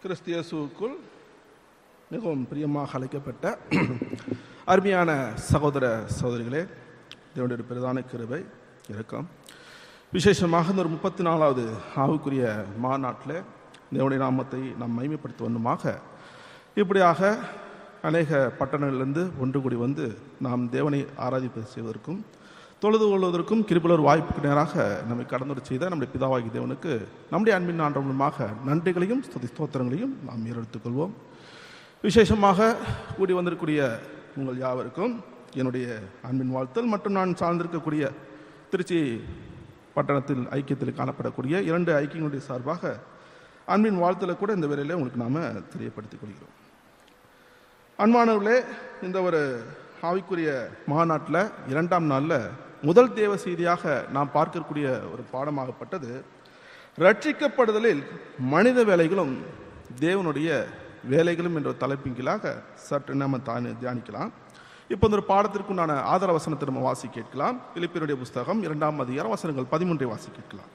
கிறிஸ்தியசுக்குள் மிகவும் பிரியமாக அழைக்கப்பட்ட அருமையான சகோதர சகோதரிகளே தேவனுடைய பிரதான கிருபை இருக்கும் விசேஷமாக இந்த ஒரு முப்பத்தி நாலாவது ஆவுக்குரிய மாநாட்டில் தேவனுடைய நாமத்தை நாம் மைமைப்படுத்த வேண்டுமாக இப்படியாக அநேக பட்டணங்களிலிருந்து ஒன்று கூடி வந்து நாம் தேவனை ஆராதிப்பது செய்வதற்கும் தொழுது கொள்வதற்கும் கிருபலர் வாய்ப்புக்கு நேராக நம்மை கடந்துரை செய்த நம்முடைய பிதாவாகி தேவனுக்கு நம்முடைய அன்பின் ஆண்டவனுமாக நன்றிகளையும் ஸ்துதி ஸ்தோத்திரங்களையும் நாம் ஏறெடுத்துக் கொள்வோம் விசேஷமாக கூடி வந்திருக்கூடிய உங்கள் யாவருக்கும் என்னுடைய அன்பின் வாழ்த்தல் மற்றும் நான் சார்ந்திருக்கக்கூடிய திருச்சி பட்டணத்தில் ஐக்கியத்தில் காணப்படக்கூடிய இரண்டு ஐக்கியங்களுடைய சார்பாக அன்பின் வாழ்த்தலை கூட இந்த வேளையிலே உங்களுக்கு நாம் தெரியப்படுத்திக் கொள்கிறோம் அன்பானவர்களே இந்த ஒரு ஆவிக்குரிய மாநாட்டில் இரண்டாம் நாளில் முதல் தேவ செய்தியாக நாம் பார்க்கக்கூடிய ஒரு பாடமாகப்பட்டது ரட்சிக்கப்படுதலில் மனித வேலைகளும் தேவனுடைய வேலைகளும் என்ற தலைப்பின் கீழாக சற்று நம்ம தான் தியானிக்கலாம் இப்போ இந்த ஒரு பாடத்திற்குண்டான ஆதார வசனத்தை நம்ம வாசி கேட்கலாம் பிலிப்பியருடைய புஸ்தகம் இரண்டாம் அதிகாரம் வசனங்கள் பதிமூன்றை வாசி கேட்கலாம்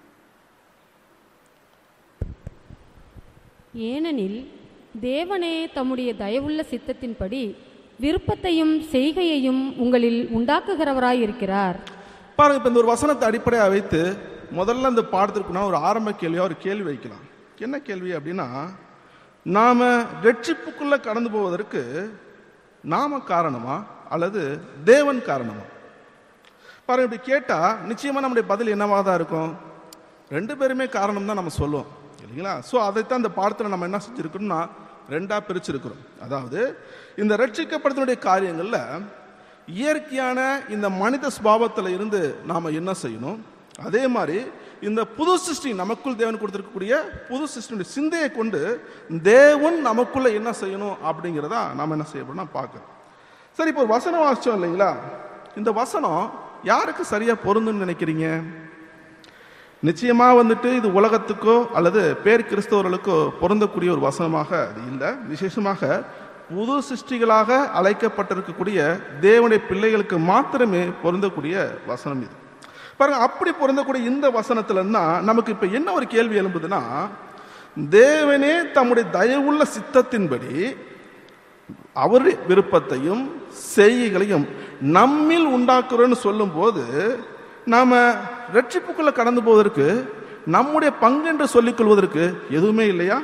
ஏனெனில் தேவனே தம்முடைய தயவுள்ள சித்தத்தின்படி விருப்பத்தையும் செய்கையையும் உங்களில் உண்டாக்குகிறவராயிருக்கிறார் பாருங்க இப்போ இந்த ஒரு வசனத்தை அடிப்படையாக வைத்து முதல்ல இந்த பாடத்திற்குனா ஒரு ஆரம்ப கேள்வியாக ஒரு கேள்வி வைக்கலாம் என்ன கேள்வி அப்படின்னா நாம ரட்சிப்புக்குள்ள கடந்து போவதற்கு நாம காரணமா அல்லது தேவன் காரணமா பாருங்க இப்படி கேட்டா நிச்சயமா நம்முடைய பதில் என்னவாக தான் இருக்கும் ரெண்டு பேருமே காரணம் தான் நம்ம சொல்லுவோம் இல்லைங்களா ஸோ அதைத்தான் இந்த பாடத்தில் நம்ம என்ன செஞ்சிருக்கோம்னா ரெண்டா பிரிச்சிருக்கிறோம் அதாவது இந்த ரட்சிக்கப்படுத்தினுடைய காரியங்கள்ல இயற்கையான இந்த மனித சுபாவத்தில் இருந்து நாம் என்ன செய்யணும் அதே மாதிரி இந்த புது சிருஷ்டி நமக்குள் தேவன் கொடுத்திருக்கக்கூடிய புது சிருஷ்டியுடைய சிந்தையை கொண்டு தேவன் நமக்குள்ள என்ன செய்யணும் அப்படிங்கிறதா நாம் என்ன செய்ய போறோம்னா பார்க்கணும் சரி இப்போ ஒரு வசனம் வாசிச்சோம் இல்லைங்களா இந்த வசனம் யாருக்கு சரியா பொருந்துன்னு நினைக்கிறீங்க நிச்சயமா வந்துட்டு இது உலகத்துக்கோ அல்லது பேர் கிறிஸ்தவர்களுக்கோ பொருந்தக்கூடிய ஒரு வசனமாக அது இல்லை விசேஷமாக புது சிருஷ்டிகளாக அழைக்கப்பட்டிருக்கக்கூடிய தேவனுடைய பிள்ளைகளுக்கு மாத்திரமே பொருந்தக்கூடிய வசனம் இது பாருங்க அப்படி பொருந்தக்கூடிய இந்த வசனத்துல தான் நமக்கு இப்ப என்ன ஒரு கேள்வி எழும்புதுன்னா தேவனே தம்முடைய தயவுள்ள சித்தத்தின்படி அவருடைய விருப்பத்தையும் செய்கைகளையும் நம்மில் உண்டாக்குறோன்னு சொல்லும்போது நாம ரட்சிப்புக்குள்ள கடந்து போவதற்கு நம்முடைய பங்கு என்று சொல்லிக் கொள்வதற்கு எதுவுமே இல்லையா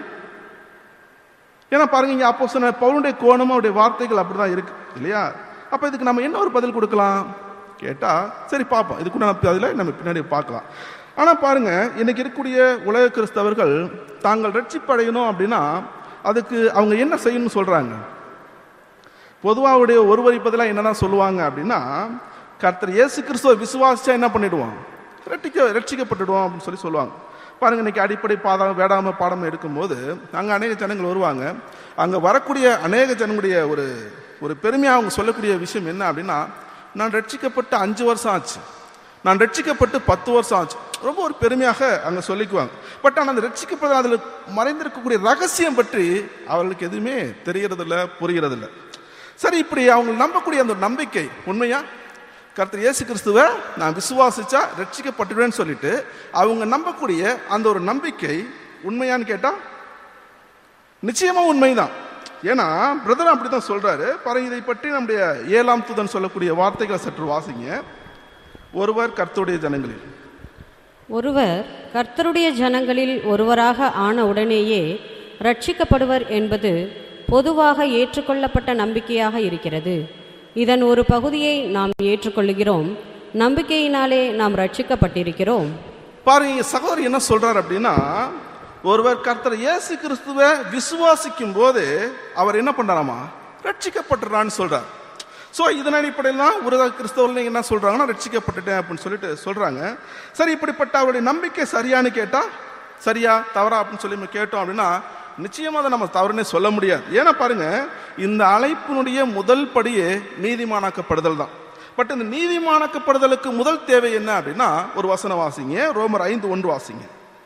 ஏன்னா பாருங்க இங்க அப்போ சொன்ன பவுனுடைய கோணமும் அவருடைய வார்த்தைகள் அப்படிதான் இருக்கு இல்லையா அப்ப இதுக்கு நம்ம என்ன ஒரு பதில் கொடுக்கலாம் கேட்டா சரி பார்ப்போம் இதுக்கு நம்ம அதில் நம்ம பின்னாடி பார்க்கலாம் ஆனா பாருங்க இன்னைக்கு இருக்கக்கூடிய உலக கிறிஸ்தவர்கள் தாங்கள் ரட்சிப்படையணும் அப்படின்னா அதுக்கு அவங்க என்ன செய்யணும்னு சொல்றாங்க பொதுவாவுடைய ஒருவரிப்பதெல்லாம் என்னதான் சொல்லுவாங்க அப்படின்னா கர்த்தர் இயேசு கிறிஸ்துவ விசுவாசிச்சா என்ன பண்ணிடுவோம் ரட்சிக்க ரட்சிக்கப்பட்டுடுவோம் அப்படின்னு சொல்லி சொல்லுவாங்க பாருங்க இன்னைக்கு அடிப்படை பாதம் வேடாம பாடம் எடுக்கும்போது அங்கே அநேக ஜனங்கள் வருவாங்க அங்கே வரக்கூடிய அநேக ஜனங்களுடைய ஒரு ஒரு பெருமையாக அவங்க சொல்லக்கூடிய விஷயம் என்ன அப்படின்னா நான் ரட்சிக்கப்பட்டு அஞ்சு வருஷம் ஆச்சு நான் ரட்சிக்கப்பட்டு பத்து வருஷம் ஆச்சு ரொம்ப ஒரு பெருமையாக அங்கே சொல்லிக்குவாங்க பட் ஆனால் அந்த ரட்சிக்கப்பட்ட அதில் மறைந்திருக்கக்கூடிய ரகசியம் பற்றி அவர்களுக்கு எதுவுமே தெரியறதில்ல புரியறதில்ல சரி இப்படி அவங்க நம்பக்கூடிய அந்த ஒரு நம்பிக்கை உண்மையா கர்த்தர் இயேசு கிறிஸ்துவ நான் விசுவாசிச்சா ரட்சிக்கப்பட்டுடுவேன்னு சொல்லிட்டு அவங்க நம்பக்கூடிய அந்த ஒரு நம்பிக்கை உண்மையான்னு கேட்டா நிச்சயமா உண்மைதான் ஏன்னா பிரதர் அப்படிதான் சொல்றாரு பாருங்க இதை பற்றி நம்முடைய ஏழாம் தூதன் சொல்லக்கூடிய வார்த்தைகளை சற்று வாசிங்க ஒருவர் கர்த்தருடைய ஜனங்களில் ஒருவர் கர்த்தருடைய ஜனங்களில் ஒருவராக ஆன உடனேயே ரட்சிக்கப்படுவர் என்பது பொதுவாக ஏற்றுக்கொள்ளப்பட்ட நம்பிக்கையாக இருக்கிறது இதன் ஒரு பகுதியை நாம் ஏற்றுக்கொள்கிறோம் நம்பிக்கையினாலே நாம் ரட்சிக்கப்பட்டிருக்கிறோம் பாருங்க இங்க சகோதரி என்ன சொல்றார் அப்படின்னா ஒருவர் கர்த்தர் இயேசு கிறிஸ்துவ விசுவாசிக்கும் போது அவர் என்ன பண்றாராமா ரட்சிக்கப்பட்டுறான்னு சொல்றார் ஸோ இதன் அடிப்படையில் தான் ஒரு கிறிஸ்தவர்கள் என்ன சொல்றாங்கன்னா ரட்சிக்கப்பட்டுட்டேன் அப்படின்னு சொல்லிட்டு சொல்றாங்க சரி இப்படிப்பட்ட அவருடைய நம்பிக்கை சரியான்னு கேட்டா சரியா தவறா அப்படின்னு சொல்லி நம்ம கேட்டோம் அப்படின்னா நிச்சயமா அதை நம்ம தவறுனே சொல்ல முடியாது ஏன்னா பாருங்க இந்த அழைப்பினுடைய முதல் படியே நீதிமானாக்கப்படுதல் தான் பட் இந்த நீதிமானாக்கப்படுதலுக்கு முதல் தேவை என்ன அப்படின்னா ஒரு வசனம் வாசிங்க ரோமர் ஐந்து ஒன்று வாசிங்க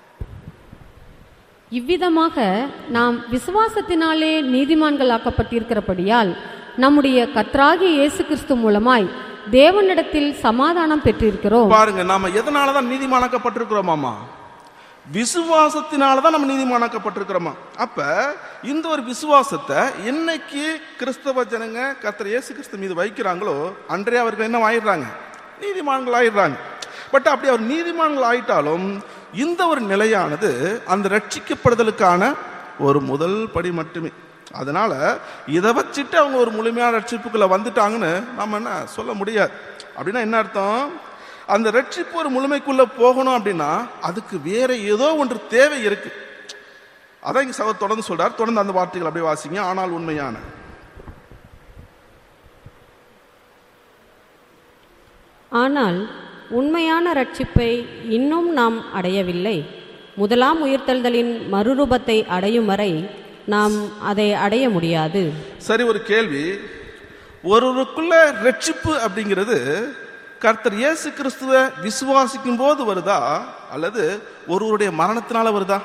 இவ்விதமாக நாம் விசுவாசத்தினாலே நீதிமான்களாக்கப்பட்டிருக்கிறபடியால் நம்முடைய கர்த்தராகிய இயேசு கிறிஸ்து மூலமாய் தேவனிடத்தில் சமாதானம் பெற்றிருக்கிறோம் பாருங்க நாம எதனாலதான் நீதிமானாக்கப்பட்டிருக்கிறோமாமா விசுவாசத்தினால தான் நம்ம நீதிமானாக்கப்பட்டிருக்கிறோமா அப்ப இந்த ஒரு விசுவாசத்தை என்னைக்கு கிறிஸ்தவ ஜனங்க கர்த்தர் இயேசு கிறிஸ்து மீது வைக்கிறாங்களோ அன்றே அவர்கள் என்ன ஆயிடுறாங்க நீதிமான்கள் ஆயிடுறாங்க பட் அப்படி அவர் நீதிமான்கள் ஆயிட்டாலும் இந்த ஒரு நிலையானது அந்த ரட்சிக்கப்படுதலுக்கான ஒரு முதல் படி மட்டுமே அதனால இதை வச்சுட்டு அவங்க ஒரு முழுமையான ரட்சிப்புக்குள்ள வந்துட்டாங்கன்னு நம்ம என்ன சொல்ல முடியாது அப்படின்னா என்ன அர்த்தம் அந்த ரட்சிப்பு ஒரு முழுமைக்குள்ள போகணும் அப்படின்னா அதுக்கு வேற ஏதோ ஒன்று தேவை இருக்கு அதான் இங்க சகோதரர் தொடர்ந்து சொல்றார் தொடர்ந்து அந்த வார்த்தைகள் அப்படியே வாசிங்க ஆனால் உண்மையான ஆனால் உண்மையான ரட்சிப்பை இன்னும் நாம் அடையவில்லை முதலாம் உயிர்த்தெழுதலின் மறுரூபத்தை அடையும் வரை நாம் அதை அடைய முடியாது சரி ஒரு கேள்வி ஒருவருக்குள்ள ரட்சிப்பு அப்படிங்கிறது கர்த்தர் இயேசு கிறிஸ்துவ விசுவாசிக்கும் போது வருதா அல்லது ஒருவருடைய மரணத்தினால வருதா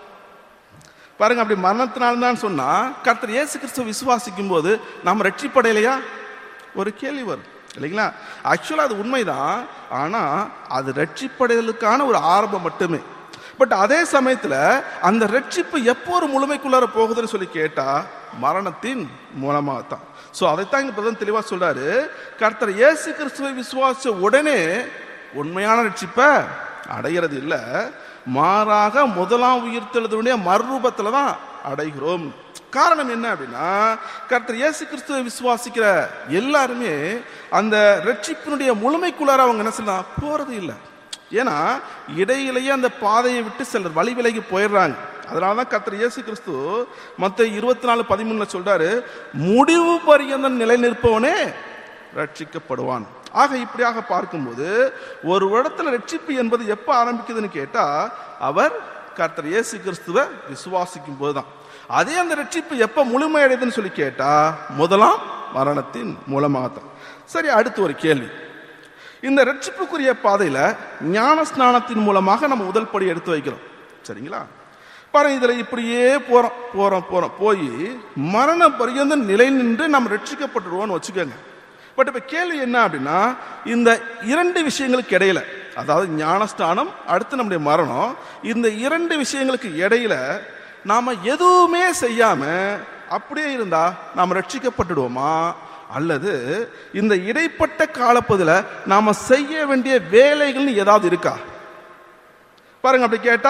பாருங்க அப்படி மரணத்தினால தான் சொன்னா கர்த்தர் இயேசு கிறிஸ்துவ விசுவாசிக்கும் போது நாம் ரட்சிப்படையலையா ஒரு கேள்வி வரும் இல்லைங்களா ஆக்சுவலா அது உண்மைதான் ஆனா அது ரட்சிப்படைதலுக்கான ஒரு ஆரம்பம் மட்டுமே பட் அதே சமயத்துல அந்த ரட்சிப்பு எப்போ ஒரு முழுமைக்குள்ளார போகுதுன்னு சொல்லி கேட்டா மரணத்தின் மூலமாக தான் ஸோ அதைத்தான் இங்க பிரதம் தெளிவா சொல்றாரு கர்த்தர் இயேசு கிறிஸ்துவை விசுவாசிச்ச உடனே உண்மையான ரட்சிப்பை அடைகிறது இல்ல மாறாக முதலாம் உயிர்த்தெழுதனுடைய மறுரூபத்துல தான் அடைகிறோம் காரணம் என்ன அப்படின்னா கர்த்தர் இயேசு கிறிஸ்துவை விசுவாசிக்கிற எல்லாருமே அந்த ரட்சிப்பினுடைய முழுமைக்குள்ளார அவங்க என்ன செய்யலாம் போறது இல்லை ஏன்னா இடையிலேயே அந்த பாதையை விட்டு சிலர் வழி விலகி போயிடுறாங்க அதனால தான் கர்த்தர் இயேசு கிறிஸ்து மத்த இருபத்தி நாலு பதிமூணுல சொல்றாரு முடிவு பரியந்தம் நிலை நிற்பவனே ரட்சிக்கப்படுவான் ஆக இப்படியாக பார்க்கும்போது ஒரு இடத்துல ரட்சிப்பு என்பது எப்ப ஆரம்பிக்குதுன்னு கேட்டா அவர் கர்த்தர் இயேசு கிறிஸ்துவ விசுவாசிக்கும் போதுதான் அதே அந்த ரட்சிப்பு எப்ப முழுமையடையுதுன்னு சொல்லி கேட்டா முதலாம் மரணத்தின் மூலமாக தான் சரி அடுத்து ஒரு கேள்வி இந்த ரட்சிப்புக்குரிய பாதையில ஞான ஸ்நானத்தின் மூலமாக நம்ம முதல் படி எடுத்து வைக்கிறோம் சரிங்களா பாருங்க இதுல இப்படியே போறோம் போறோம் போறோம் போய் மரண பரியந்த நிலை நின்று நம்ம ரட்சிக்கப்பட்டுருவோம்னு வச்சுக்கோங்க பட் இப்ப கேள்வி என்ன அப்படின்னா இந்த இரண்டு விஷயங்களுக்கு இடையில அதாவது ஞானஸ்தானம் அடுத்து நம்முடைய மரணம் இந்த இரண்டு விஷயங்களுக்கு இடையில நாம எதுவுமே செய்யாம அப்படியே இருந்தா நாம் ரட்சிக்கப்பட்டுடுவோமா அல்லது இந்த இடைப்பட்ட காலப்பகுதியில நாம செய்ய வேண்டிய வேலைகள்னு ஏதாவது இருக்கா பாருங்க அப்படி கேட்டா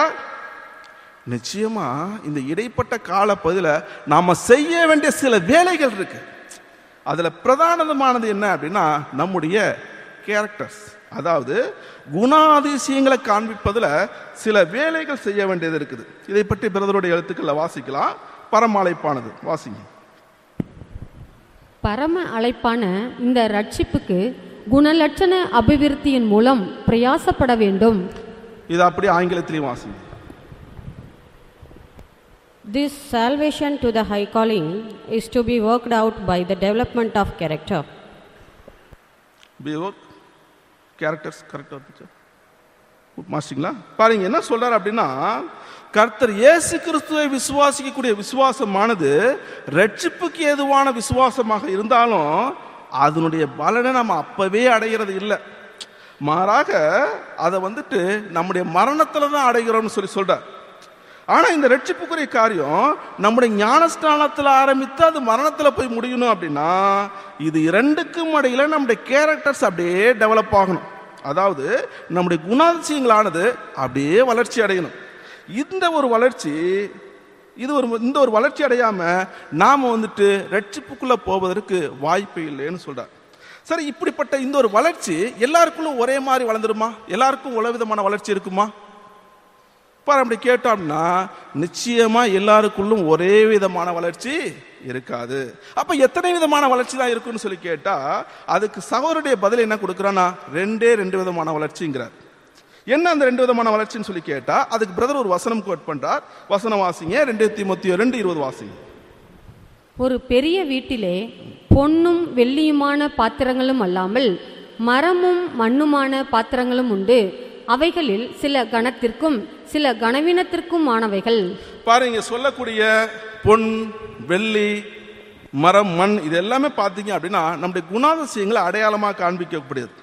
நிச்சயமா இந்த இடைப்பட்ட காலப்பகுதியில நாம செய்ய வேண்டிய சில வேலைகள் இருக்கு அதுல பிரதானமானது என்ன அப்படின்னா நம்முடைய கேரக்டர்ஸ் அதாவது குணாதிசயங்களை காண்பிப்பதுல சில வேலைகள் செய்ய வேண்டியது இருக்குது இதை பற்றி பிரதருடைய எழுத்துக்களை வாசிக்கலாம் பரமாலைப்பானது வாசிங்க பரம அழைப்பான இந்த ரட்சிப்புக்கு குணலட்சண அபிவிருத்தியின் மூலம் பிரயாசப்பட வேண்டும் இது அப்படியே ஆங்கிலத்திலையும் வாசிங்க This salvation to the high calling is to be worked out by the development of character. பிஓ கேரக்டர்ஸ் கரெக்டாக இருந்துச்சு மாஸ்டிங்களா பாருங்க என்ன சொல்றாரு அப்படின்னா கர்த்தர் இயேசு கிறிஸ்துவை விசுவாசிக்கக்கூடிய விசுவாசமானது ரட்சிப்புக்கு ஏதுவான விசுவாசமாக இருந்தாலும் அதனுடைய பலனை நம்ம அப்பவே அடைகிறது இல்லை மாறாக அதை வந்துட்டு நம்முடைய மரணத்துல தான் அடைகிறோம்னு சொல்லி சொல்றார் ஆனா இந்த ரட்சிப்புக்குரிய காரியம் நம்முடைய ஞானஸ்தானத்துல ஆரம்பித்து அது மரணத்துல போய் முடியணும் அப்படின்னா இது இரண்டுக்கும் இடையில நம்முடைய கேரக்டர்ஸ் அப்படியே டெவலப் ஆகணும் அதாவது நம்முடைய குணாதிசயங்களானது அப்படியே வளர்ச்சி அடையணும் இந்த ஒரு வளர்ச்சி இது ஒரு இந்த ஒரு வளர்ச்சி அடையாம நாம வந்துட்டு ரட்சிப்புக்குள்ள போவதற்கு வாய்ப்பு இல்லைன்னு சொல்றார் சரி இப்படிப்பட்ட இந்த ஒரு வளர்ச்சி எல்லாருக்குள்ளும் ஒரே மாதிரி வளர்ந்துருமா எல்லாருக்கும் உல விதமான வளர்ச்சி இருக்குமா பாரு அப்படி கேட்டோம்னா நிச்சயமா எல்லாருக்குள்ளும் ஒரே விதமான வளர்ச்சி இருக்காது அப்ப எத்தனை விதமான வளர்ச்சி தான் இருக்குன்னு சொல்லி கேட்டா அதுக்கு சகோதரருடைய பதில் என்ன கொடுக்குறான்னா ரெண்டே ரெண்டு விதமான வளர்ச்சிங்கிறார் என்ன அந்த ரெண்டு விதமான வளர்ச்சின்னு சொல்லி கேட்டா அதுக்கு பிரதர் ஒரு வசனம் கோட் பண்றார் வசனம் வாசிங்க ரெண்டு தீமோத்தியோ ரெண்டு இருபது வாசிங்க ஒரு பெரிய வீட்டிலே பொன்னும் வெள்ளியுமான பாத்திரங்களும் அல்லாமல் மரமும் மண்ணுமான பாத்திரங்களும் உண்டு அவைகளில் சில கணத்திற்கும் சில கனவீனத்திற்குமானவைகள் பாருங்க சொல்லக்கூடிய பொன் வெள்ளி மரம் மண் இது எல்லாமே பார்த்தீங்க அப்படின்னா நம்முடைய குணாதிசயங்களை அடையாளமாக காண்பிக்கக்கூடியது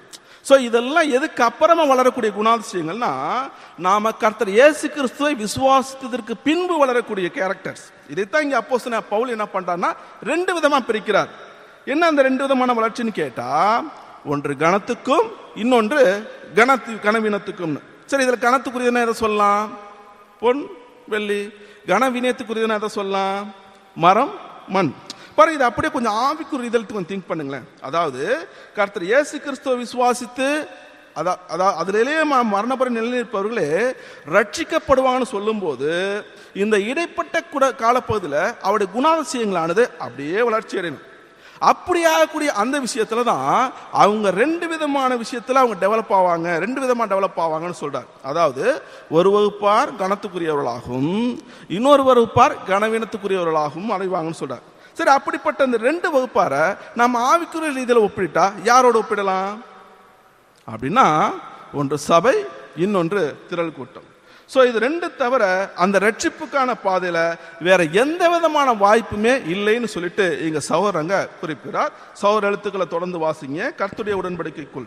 ஸோ இதெல்லாம் எதுக்கு அப்புறமா வளரக்கூடிய குணாதிசயங்கள்னா நாம கர்த்தர் இயேசு கிறிஸ்துவை விசுவாசித்ததற்கு பின்பு வளரக்கூடிய கேரக்டர்ஸ் இதைத்தான் இங்க அப்போ பவுல் என்ன பண்றாருன்னா ரெண்டு விதமா பிரிக்கிறார் என்ன அந்த ரெண்டு விதமான வளர்ச்சின்னு கேட்டா ஒன்று கணத்துக்கும் இன்னொன்று கணத்து கனவீனத்துக்கும் சரி இதுல கணத்துக்குரியதுன்னா எதை சொல்லலாம் பொன் வெள்ளி கனவீனத்துக்குரியதுன்னா எதை சொல்லலாம் மரம் மண் பாருங்க இது அப்படியே கொஞ்சம் ஆவிக்குரிய இதழ்த்து கொஞ்சம் திங்க் பண்ணுங்களேன் அதாவது கர்த்தர் இயேசு கிறிஸ்துவ விசுவாசித்து அதா அதான் அதிலேயே ம- மரணபர நிலைநிற்பவர்களே ரட்சிக்கப்படுவாங்கன்னு சொல்லும்போது இந்த இடைப்பட்ட குட காலப்பகுதியில் அவருடைய குணாதிசயங்களானது அப்படியே வளர்ச்சி அடையணும் அப்படி ஆகக்கூடிய அந்த விஷயத்துல தான் அவங்க ரெண்டு விதமான விஷயத்துல அவங்க டெவலப் ஆவாங்க ரெண்டு விதமா டெவலப் ஆவாங்கன்னு சொல்றார் அதாவது ஒரு வகுப்பார் கணத்துக்குரியவர்களாகவும் இன்னொரு வகுப்பார் கனவீனத்துக்குரியவர்களாகவும் அடைவாங்கன்னு சொல்றார் சரி அப்படிப்பட்ட அந்த ரெண்டு வகுப்பாரை நம்ம ஆவிக்குரிய ரீதியில் ஒப்பிட்டா யாரோட ஒப்பிடலாம் அப்படின்னா ஒன்று சபை இன்னொன்று திரள் கூட்டம் ஸோ இது ரெண்டு தவிர அந்த ரட்சிப்புக்கான பாதையில வேற எந்த விதமான வாய்ப்புமே இல்லைன்னு சொல்லிட்டு இங்க சௌரங்க குறிப்பிடார் சௌர எழுத்துக்களை தொடர்ந்து வாசிங்க கர்த்துடைய உடன்படிக்கைக்குள்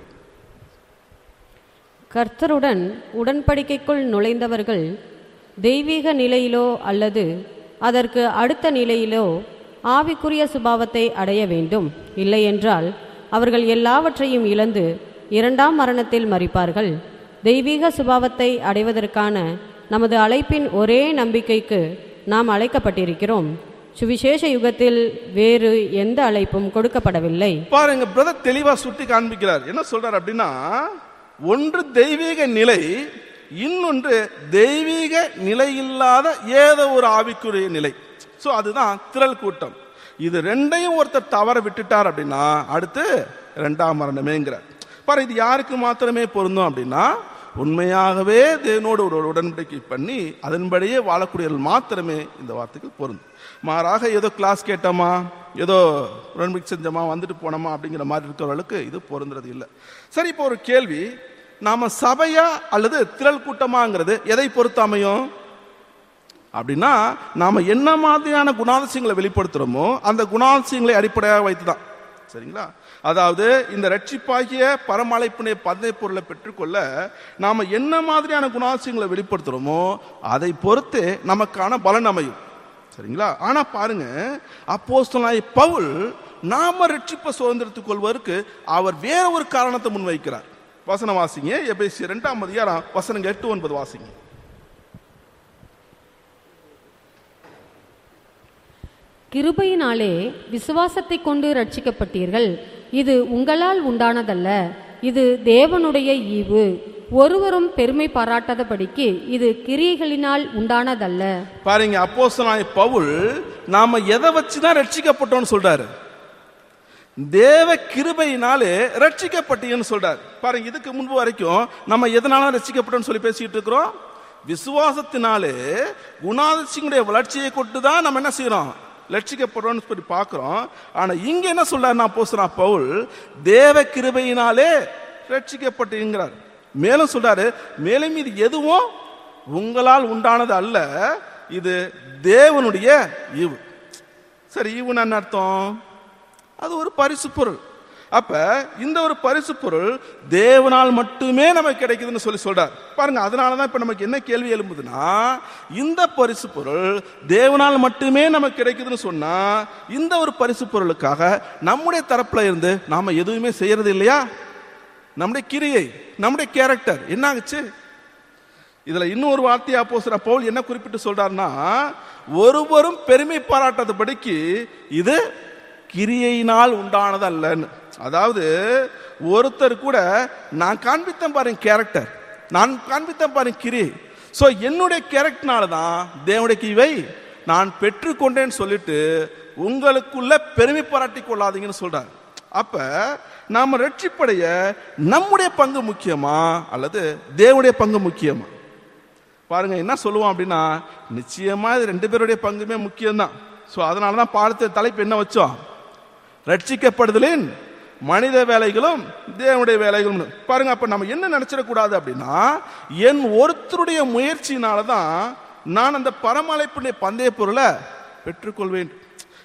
கர்த்தருடன் உடன்படிக்கைக்குள் நுழைந்தவர்கள் தெய்வீக நிலையிலோ அல்லது அதற்கு அடுத்த நிலையிலோ ஆவிக்குரிய சுபாவத்தை அடைய வேண்டும் இல்லையென்றால் அவர்கள் எல்லாவற்றையும் இழந்து இரண்டாம் மரணத்தில் மரிப்பார்கள் தெய்வீக சுபாவத்தை அடைவதற்கான நமது அழைப்பின் ஒரே நம்பிக்கைக்கு நாம் அழைக்கப்பட்டிருக்கிறோம் சுவிசேஷ யுகத்தில் வேறு எந்த அழைப்பும் கொடுக்கப்படவில்லை பாருங்க பிரதர் தெளிவா சுட்டி காண்பிக்கிறார் என்ன சொல்றார் அப்படின்னா ஒன்று தெய்வீக நிலை இன்னொன்று தெய்வீக நிலை இல்லாத ஏதோ ஒரு ஆவிக்குரிய நிலை ஸோ அதுதான் திரள் கூட்டம் இது ரெண்டையும் ஒருத்தர் தவற விட்டுட்டார் அப்படின்னா அடுத்து ரெண்டாம் மரணமேங்கிறார் பாரு இது யாருக்கு மாத்திரமே பொருந்தும் அப்படின்னா உண்மையாகவே தேவனோடு ஒரு உடன்படிக்கை பண்ணி அதன்படியே வாழக்கூடியவர்கள் மாத்திரமே இந்த வார்த்தைக்கு பொருந்தும் மாறாக ஏதோ கிளாஸ் கேட்டோமா ஏதோ உடன்படிக்கை செஞ்சோமா வந்துட்டு போனோமா அப்படிங்கிற மாதிரி இருக்கிறவர்களுக்கு இது பொருந்துறது இல்லை சரி இப்போ ஒரு கேள்வி நாம சபையா அல்லது திரள் கூட்டமாங்கிறது எதை பொறுத்து அமையும் அப்படின்னா நாம என்ன மாதிரியான குணாதிசயங்களை வெளிப்படுத்துறோமோ அந்த குணாதிசயங்களை அடிப்படையாக வைத்துதான் சரிங்களா அதாவது இந்த ரட்சிப்பாகிய பரமழைப்பினை பந்தய பொருளை பெற்றுக்கொள்ள நாம என்ன மாதிரியான குணாதிசயங்களை வெளிப்படுத்துறோமோ அதை பொறுத்து நமக்கான பலன் அமையும் சரிங்களா ஆனா பாருங்க அப்போஸ்தலனாகிய பவுல் நாம ரட்சிப்பை சுதந்திரத்துக் கொள்வதற்கு அவர் வேற ஒரு காரணத்தை முன்வைக்கிறார் வசனம் வாசிங்க எபேசி இரண்டாம் அதிகாரம் வசனங்க எட்டு ஒன்பது வாசிங்க கிருபையினாலே விசுவாசத்தை கொண்டு ரட்சிக்கப்பட்டீர்கள் இது உங்களால் உண்டானதல்ல இது தேவனுடைய ஈவு ஒருவரும் பெருமை பாராட்டாதபடிக்கு இது கிரியைகளினால் உண்டானதல்ல பாருங்க அப்போஸ்தலனாகிய பவுல் நாம எதை வச்சு தான் ரட்சிக்கப்பட்டோம்னு சொல்றாரு தேவ கிருபையினாலே ரட்சிக்கப்பட்டீங்கன்னு சொல்றாரு பாருங்க இதுக்கு முன்பு வரைக்கும் நம்ம எதனால ரட்சிக்கப்பட்டோம்னு சொல்லி பேசிட்டு இருக்கிறோம் விசுவாசத்தினாலே குணாதிசயங்களுடைய வளர்ச்சியை கொண்டு தான் நம்ம என்ன செய்யறோம் ரட்சிக்கப்படுறோம்னு சொல்லி பார்க்கிறோம் ஆனா இங்க என்ன சொல்றாருன்னா அப்போஸ்தலனாகிய பவுல் தேவ கிருபையினாலே ரட்சிக்கப்பட்டீங்கிறார் மேலும் சொல்றாரு மேலும் இது எதுவும் உங்களால் உண்டானது அல்ல இது தேவனுடைய ஈவு சரி ஈவுன்னு என்ன அர்த்தம் அது ஒரு பரிசு பொருள் அப்ப இந்த ஒரு பரிசு பொருள் தேவனால் மட்டுமே நமக்கு கிடைக்குதுன்னு சொல்லி சொல்றார் பாருங்க அதனாலதான் இப்ப நமக்கு என்ன கேள்வி எழும்புதுன்னா இந்த பரிசு பொருள் தேவனால் மட்டுமே நமக்கு கிடைக்குதுன்னு சொன்னா இந்த ஒரு பரிசு பொருளுக்காக நம்முடைய தரப்புல இருந்து நாம எதுவுமே செய்யறது இல்லையா நம்முடைய கிரியை நம்முடைய கேரக்டர் என்ன ஆகுச்சு இதுல இன்னொரு வார்த்தையா போசுற பவுல் என்ன குறிப்பிட்டு சொல்றாருன்னா ஒருவரும் பெருமை பாராட்டாதபடிக்கு இது கிரியையினால் உண்டானது அல்லன்னு அதாவது ஒருத்தர் கூட நான் காண்பித்தேன் பாருங்க கேரக்டர் நான் காண்பித்தேன் பாருங்க கிரியை ஸோ என்னுடைய கேரக்டர்னால தான் தேவனுடைய கிவை நான் பெற்றுக்கொண்டேன்னு சொல்லிட்டு உங்களுக்குள்ள பெருமை பாராட்டி கொள்ளாதீங்கன்னு சொல்றாரு அப்ப நாம ரட்சிப்படைய நம்முடைய பங்கு முக்கியமா அல்லது தேவனுடைய பங்கு முக்கியமா பாருங்க என்ன சொல்லுவோம் அப்படின்னா நிச்சயமா இது ரெண்டு பேருடைய பங்குமே முக்கியம்தான் ஸோ அதனால தான் பாடத்தை தலைப்பு என்ன வச்சோம் ரட்சிக்கப்படுதலின் மனித வேலைகளும் தேவனுடைய வேலைகளும் பாருங்க அப்ப நம்ம என்ன நினைச்சிடக்கூடாது அப்படின்னா என் ஒருத்தருடைய முயற்சியினால தான் நான் அந்த பரமழைப்புடைய பந்தய பொருளை பெற்றுக்கொள்வேன்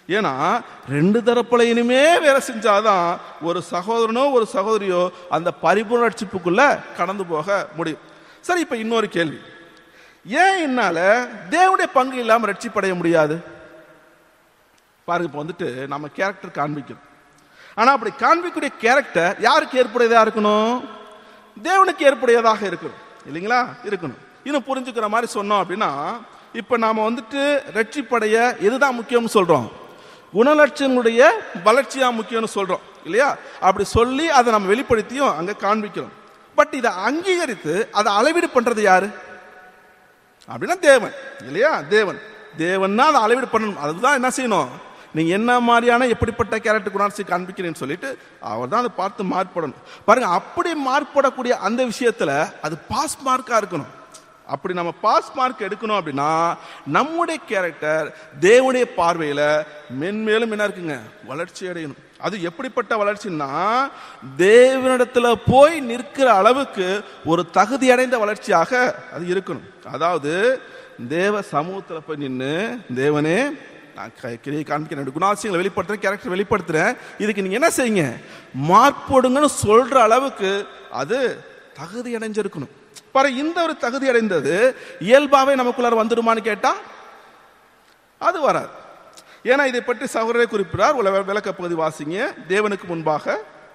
ஏன்னா ரெண்டு தரப்புலையினுமே வேலை செஞ்சாதான் ஒரு சகோதரனோ ஒரு சகோதரியோ அந்த பரிபூர்ண ரட்சிப்புக்குள்ள கடந்து போக முடியும் சரி இப்ப இன்னொரு கேள்வி ஏன் என்னால தேவனுடைய பங்கு இல்லாம ரட்சிப்படைய முடியாது பாருங்க இப்போ வந்துட்டு நம்ம கேரக்டர் காண்பிக்கணும் ஆனா அப்படி காண்பிக்கக்கூடிய கேரக்டர் யாருக்கு ஏற்புடையதா இருக்கணும் தேவனுக்கு ஏற்புடையதாக இருக்கணும் இல்லைங்களா இருக்கணும் இன்னும் புரிஞ்சுக்கிற மாதிரி சொன்னோம் அப்படின்னா இப்ப நாம வந்துட்டு ரட்சிப்படைய எதுதான் முக்கியம்னு சொல்றோம் குணலட்சங்களுடைய வளர்ச்சியா முக்கியம்னு சொல்றோம் இல்லையா அப்படி சொல்லி அதை நம்ம வெளிப்படுத்தியும் அங்க காண்பிக்கிறோம் பட் இதை அங்கீகரித்து அதை அளவீடு பண்றது யாரு அப்படின்னா தேவன் இல்லையா தேவன் தேவன்னா அதை அளவீடு பண்ணணும் அதுதான் என்ன செய்யணும் நீங்க என்ன மாதிரியான எப்படிப்பட்ட கேரக்டர் குணாட்சி காண்பிக்கிறேன்னு சொல்லிட்டு அவர் தான் அதை பார்த்து மார்படணும் பாருங்க அப்படி மார்படக்கூடிய அந்த விஷயத்துல அது பாஸ் மார்க்கா இருக்கணும் அப்படி நம்ம பாஸ் மார்க் எடுக்கணும் அப்படின்னா நம்முடைய கேரக்டர் தேவனுடைய பார்வையில மென்மேலும் என்ன இருக்குங்க வளர்ச்சி அடையணும் அது எப்படிப்பட்ட வளர்ச்சின்னா தேவனிடத்துல போய் நிற்கிற அளவுக்கு ஒரு தகுதி அடைந்த வளர்ச்சியாக அது இருக்கணும் அதாவது தேவ சமூகத்துல போய் நின்று தேவனே நான் க- கிரியை காண்பிக்கிறேன் குணாசியங்களை வெளிப்படுத்துறேன் கேரக்டர் வெளிப்படுத்துறேன் இதுக்கு நீங்க என்ன செய்யுங்க மார்க் போடுங்கன்னு சொல்ற அளவுக்கு அது தகுதி அடைஞ்சிருக்கணும் பாரு இந்த ஒரு தகுதி அடைந்தது இயல்பாவே நமக்குள்ளார வந்துடுமான்னு கேட்டா அது வராது ஏன்னா இதை பற்றி சகோதரரை குறிப்பிடார் உல விளக்க பகுதி வாசிங்க தேவனுக்கு முன்பாக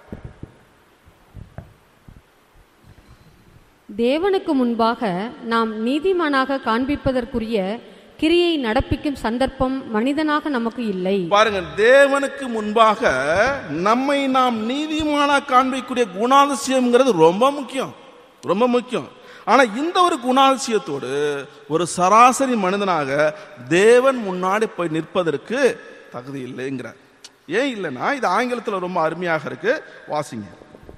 தேவனுக்கு முன்பாக நாம் நீதிமானாக காண்பிப்பதற்குரிய கிரியை நடப்பிக்கும் சந்தர்ப்பம் மனிதனாக நமக்கு இல்லை பாருங்க தேவனுக்கு முன்பாக நம்மை நாம் நீதிமானா காண்பிக்கக்கூடிய குணாதிசயம்ங்கிறது ரொம்ப முக்கியம் ரொம்ப முக்கியம் ஆனா இந்த ஒரு குணாதிசயத்தோடு ஒரு சராசரி மனிதனாக தேவன் முன்னாடி போய் நிற்பதற்கு தகுதி இல்லைங்கிறார் ஏன் இல்லைன்னா இது ஆங்கிலத்தில் ரொம்ப அருமையாக இருக்கு வாசிங்க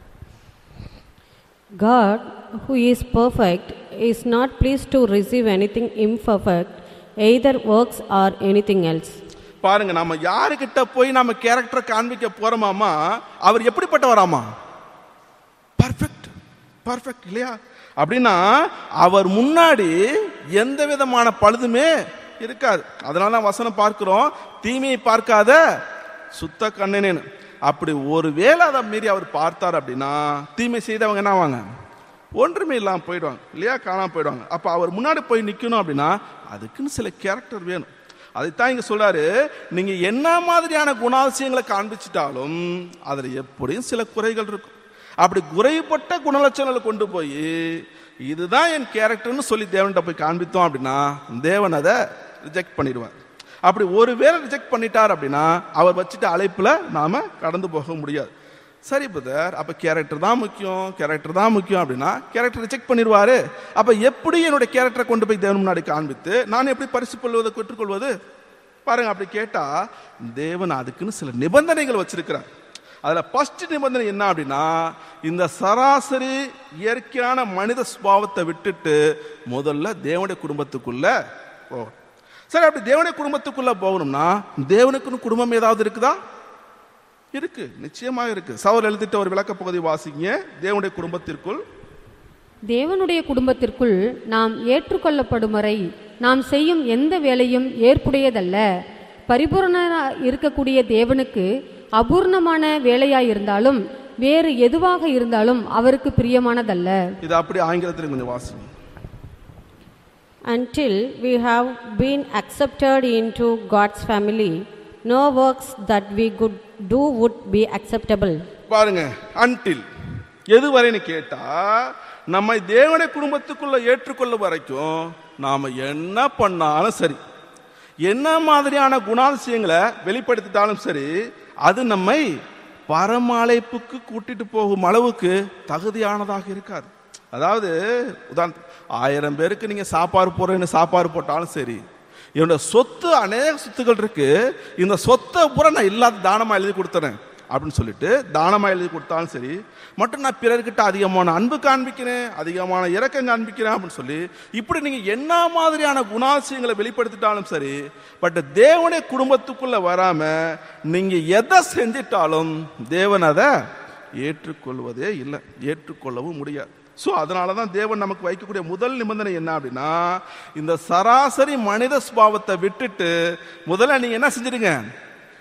God, who is perfect, is not pleased to receive anything imperfect, either works or anything else. பாருங்க நம்ம யாருக்கிட்ட போய் நம்ம கேரக்டரை காண்பிக்க போறோமாமா அவர் எப்படிப்பட்டவராமா பர்ஃபெக்ட் பர்ஃபெக்ட் இல்லையா அப்படின்னா அவர் முன்னாடி எந்த விதமான பழுதுமே இருக்காது அதனால தான் வசனம் பார்க்கிறோம் தீமையை பார்க்காத சுத்த கண்ணனேன்னு அப்படி ஒருவேளை அதை மீறி அவர் பார்த்தார் அப்படின்னா தீமை செய்தவங்க என்ன ஆவாங்க ஒன்றுமே இல்லாம போயிடுவாங்க இல்லையா காணாம போயிடுவாங்க அப்ப அவர் முன்னாடி போய் நிக்கணும் அப்படின்னா அதுக்குன்னு சில கேரக்டர் வேணும் அதைத்தான் இங்க சொல்றாரு நீங்க என்ன மாதிரியான குணாதிசயங்களை காண்பிச்சிட்டாலும் அதுல எப்படியும் சில குறைகள் இருக்கும் அப்படி குறைப்பட்ட குணலட்சணங்களை கொண்டு போய் இதுதான் என் கேரக்டர்னு சொல்லி தேவன்கிட்ட போய் காண்பித்தோம் அப்படின்னா தேவன் அதை ரிஜெக்ட் பண்ணிடுவார் அப்படி ஒருவேளை ரிஜெக்ட் பண்ணிட்டார் அப்படின்னா அவர் வச்சுட்டு அழைப்புல நாம கடந்து போக முடியாது சரி பிரதர் அப்ப கேரக்டர் தான் முக்கியம் கேரக்டர் தான் முக்கியம் அப்படின்னா கேரக்டர் ரிஜெக்ட் பண்ணிடுவாரு அப்ப எப்படி என்னுடைய கேரக்டரை கொண்டு போய் தேவன் முன்னாடி காண்பித்து நான் எப்படி பரிசு கொள்வதை பெற்றுக்கொள்வது பாருங்க அப்படி கேட்டா தேவன் அதுக்குன்னு சில நிபந்தனைகள் வச்சிருக்கிறார் அதுல ஃபர்ஸ்ட் நிபந்தனை என்ன அப்படின்னா இந்த சராசரி இயற்கையான மனித சுபாவத்தை விட்டுட்டு முதல்ல தேவனுடைய குடும்பத்துக்குள்ள போகணும் சரி அப்படி தேவனுடைய குடும்பத்துக்குள்ள போகணும்னா தேவனுக்குன்னு குடும்பம் ஏதாவது இருக்குதா இருக்கு நிச்சயமா இருக்கு சவர் எழுதிட்ட ஒரு விளக்க பகுதி வாசிங்க தேவனுடைய குடும்பத்திற்குள் தேவனுடைய குடும்பத்திற்குள் நாம் ஏற்றுக்கொள்ளப்படும் வரை நாம் செய்யும் எந்த வேலையும் ஏற்புடையதல்ல பரிபூரண இருக்கக்கூடிய தேவனுக்கு அபூர்ணமான வேலையாயிருந்தாலும் வேறு எதுவாக இருந்தாலும் அவருக்கு பிரியமானதல்ல இது அப்படி ஆங்கிலத்தில் கொஞ்சம் வாசிங்க Until we have been accepted into God's family, no works that we could do would be acceptable. பாருங்க அன்டில் எதுவரைன்னு கேட்டா நம்மை தேவனுடைய குடும்பத்துக்குள்ள ஏற்றுக்கொள்ள வரைக்கும் நாம என்ன பண்ணாலும் சரி என்ன மாதிரியான குணாதிசயங்களை வெளிப்படுத்திட்டாலும் சரி அது நம்மை பரமழைப்புக்கு கூட்டிட்டு போகும் அளவுக்கு தகுதியானதாக இருக்காது அதாவது உதாரண ஆயிரம் பேருக்கு நீங்க சாப்பாடு போறேன்னு சாப்பாடு போட்டாலும் சரி என்னோட சொத்து அநேக சொத்துக்கள் இருக்கு இந்த சொத்தை பூரா நான் இல்லாத தானமா எழுதி கொடுத்துறேன் அப்படின்னு சொல்லிட்டு தானமா எழுதி கொடுத்தாலும் சரி மட்டும் நான் பிறர்கிட்ட அதிகமான அன்பு காண்பிக்கிறேன் அதிகமான இரக்கம் காண்பிக்கிறேன் அப்படின்னு சொல்லி இப்படி நீங்க என்ன மாதிரியான குணாசியங்களை வெளிப்படுத்திட்டாலும் சரி பட் தேவனுடைய குடும்பத்துக்குள்ள வராம நீங்க எதை செஞ்சிட்டாலும் தேவன் அதை ஏற்றுக்கொள்வதே இல்லை ஏற்றுக்கொள்ளவும் முடியாது ஸோ அதனால தான் தேவன் நமக்கு வைக்கக்கூடிய முதல் நிபந்தனை என்ன அப்படின்னா இந்த சராசரி மனித சுபாவத்தை விட்டுட்டு முதல்ல நீங்க என்ன செஞ்சிடுங்க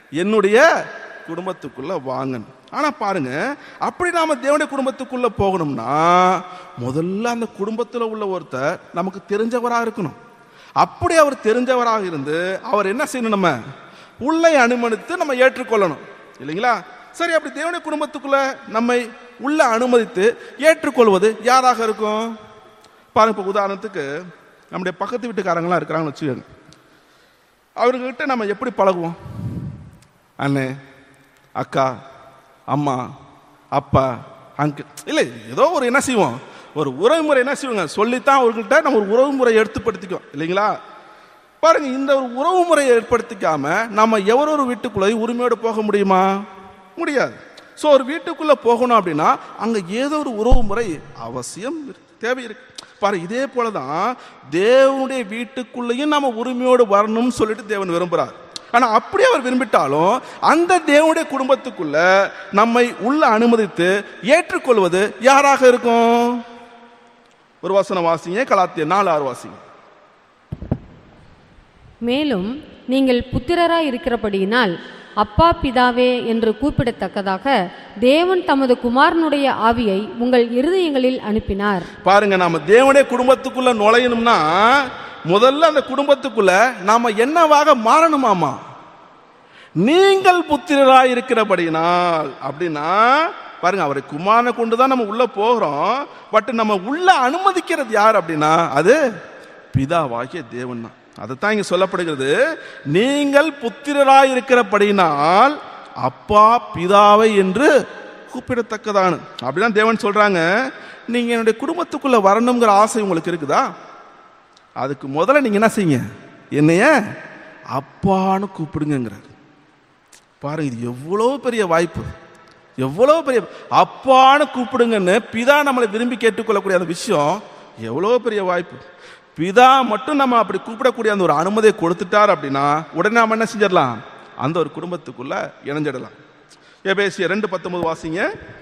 என்னுடைய குடும்பத்துக்குள்ள வாங்கணும் ஆனா பாருங்க அப்படி நாம தேவனுடைய குடும்பத்துக்குள்ள போகணும்னா முதல்ல அந்த குடும்பத்துல உள்ள ஒருத்தர் நமக்கு தெரிஞ்சவராக இருக்கணும் அப்படி அவர் தெரிஞ்சவராக இருந்து அவர் என்ன செய்யணும் நம்ம உள்ளே அனுமதித்து நம்ம ஏற்றுக்கொள்ளணும் இல்லைங்களா சரி அப்படி தேவனுடைய குடும்பத்துக்குள்ள நம்மை உள்ள அனுமதித்து ஏற்றுக்கொள்வது யாராக இருக்கும் பாருங்க இப்போ உதாரணத்துக்கு நம்முடைய பக்கத்து வீட்டுக்காரங்களாம் இருக்கிறாங்கன்னு வச்சுக்கோங்க அவர்கிட்ட நம்ம எப்படி பழகுவோம் அண்ணே அக்கா அம்மா அப்பா அங்கிள் இல்லை ஏதோ ஒரு என்ன செய்வோம் ஒரு உறவுமுறை என்ன செய்வோங்க சொல்லித்தான் அவர்கிட்ட நம்ம ஒரு உறவுமுறை எடுத்துப்படுத்திக்கோம் இல்லைங்களா பாருங்க இந்த ஒரு உறவு முறையை ஏற்படுத்திக்காம நம்ம எவரொரு வீட்டுக்குள்ளே உரிமையோடு போக முடியுமா முடியாது ஸோ ஒரு வீட்டுக்குள்ள போகணும் அப்படின்னா அங்க ஏதோ ஒரு உறவு முறை அவசியம் இருக்கு, தேவை இருக்கு பாரு இதே போலதான் தேவனுடைய வீட்டுக்குள்ளேயும் நம்ம உரிமையோடு வரணும்னு சொல்லிட்டு தேவன் விரும்புறார் ஆனா அப்படி அவர் விரும்பிட்டாலும் அந்த தேவனுடைய குடும்பத்துக்குள்ள நம்மை உள்ள அனுமதித்து ஏற்றுக்கொள்வது யாராக இருக்கும் ஒரு வசனம் வாசிங்க கலாத்திய நாலு ஆறு வாசிங்க மேலும் நீங்கள் புத்திரராய் இருக்கிறபடியினால் அப்பா பிதாவே என்று கூப்பிடத்தக்கதாக தேவன் தமது குமாரனுடைய ஆவியை உங்கள் இருதயங்களில் அனுப்பினார் பாருங்க நாம தேவனுடைய குடும்பத்துக்குள்ள நுழையணும்னா முதல்ல அந்த குடும்பத்துக்குள்ள நாம என்னவாக மாறணுமாமா நீங்கள் புத்திரராய் இருக்கிறபடினால் அப்படின்னா பாருங்க அவரை குமாரனை கொண்டு தான் நம்ம உள்ள போகிறோம் பட் நம்ம உள்ள அனுமதிக்கிறது யார் அப்படின்னா அது பிதாவாகிய தேவன் தான் அதைத்தான் இங்க சொல்லப்படுகிறது நீங்கள் புத்திரராய் இருக்கிறபடினால் அப்பா பிதாவை என்று கூப்பிடத்தக்கதானு அப்படிதான் தேவன் சொல்றாங்க நீங்க என்னுடைய குடும்பத்துக்குள்ள வரணுங்கிற ஆசை உங்களுக்கு இருக்குதா அதுக்கு முதல்ல நீங்க என்ன செய்யுங்க என்னைய அப்பான்னு கூப்பிடுங்கிறார் பாருங்க இது எவ்வளோ பெரிய வாய்ப்பு எவ்வளோ பெரிய அப்பான்னு கூப்பிடுங்கன்னு பிதா நம்மளை விரும்பி கேட்டுக்கொள்ளக்கூடிய அந்த விஷயம் எவ்வளோ பெரிய வாய்ப்பு பிதா மட்டும் நம்ம அப்படி கூப்பிடக்கூடிய அந்த ஒரு அனுமதியை கொடுத்துட்டார் அப்படின்னா உடனே நாம என்ன செஞ்சிடலாம் அந்த ஒரு குடும்பத்துக்குள்ள இணைஞ்சிடலாம் எபேசிய ரெண்டு பத்தொன்பது வாசிங்க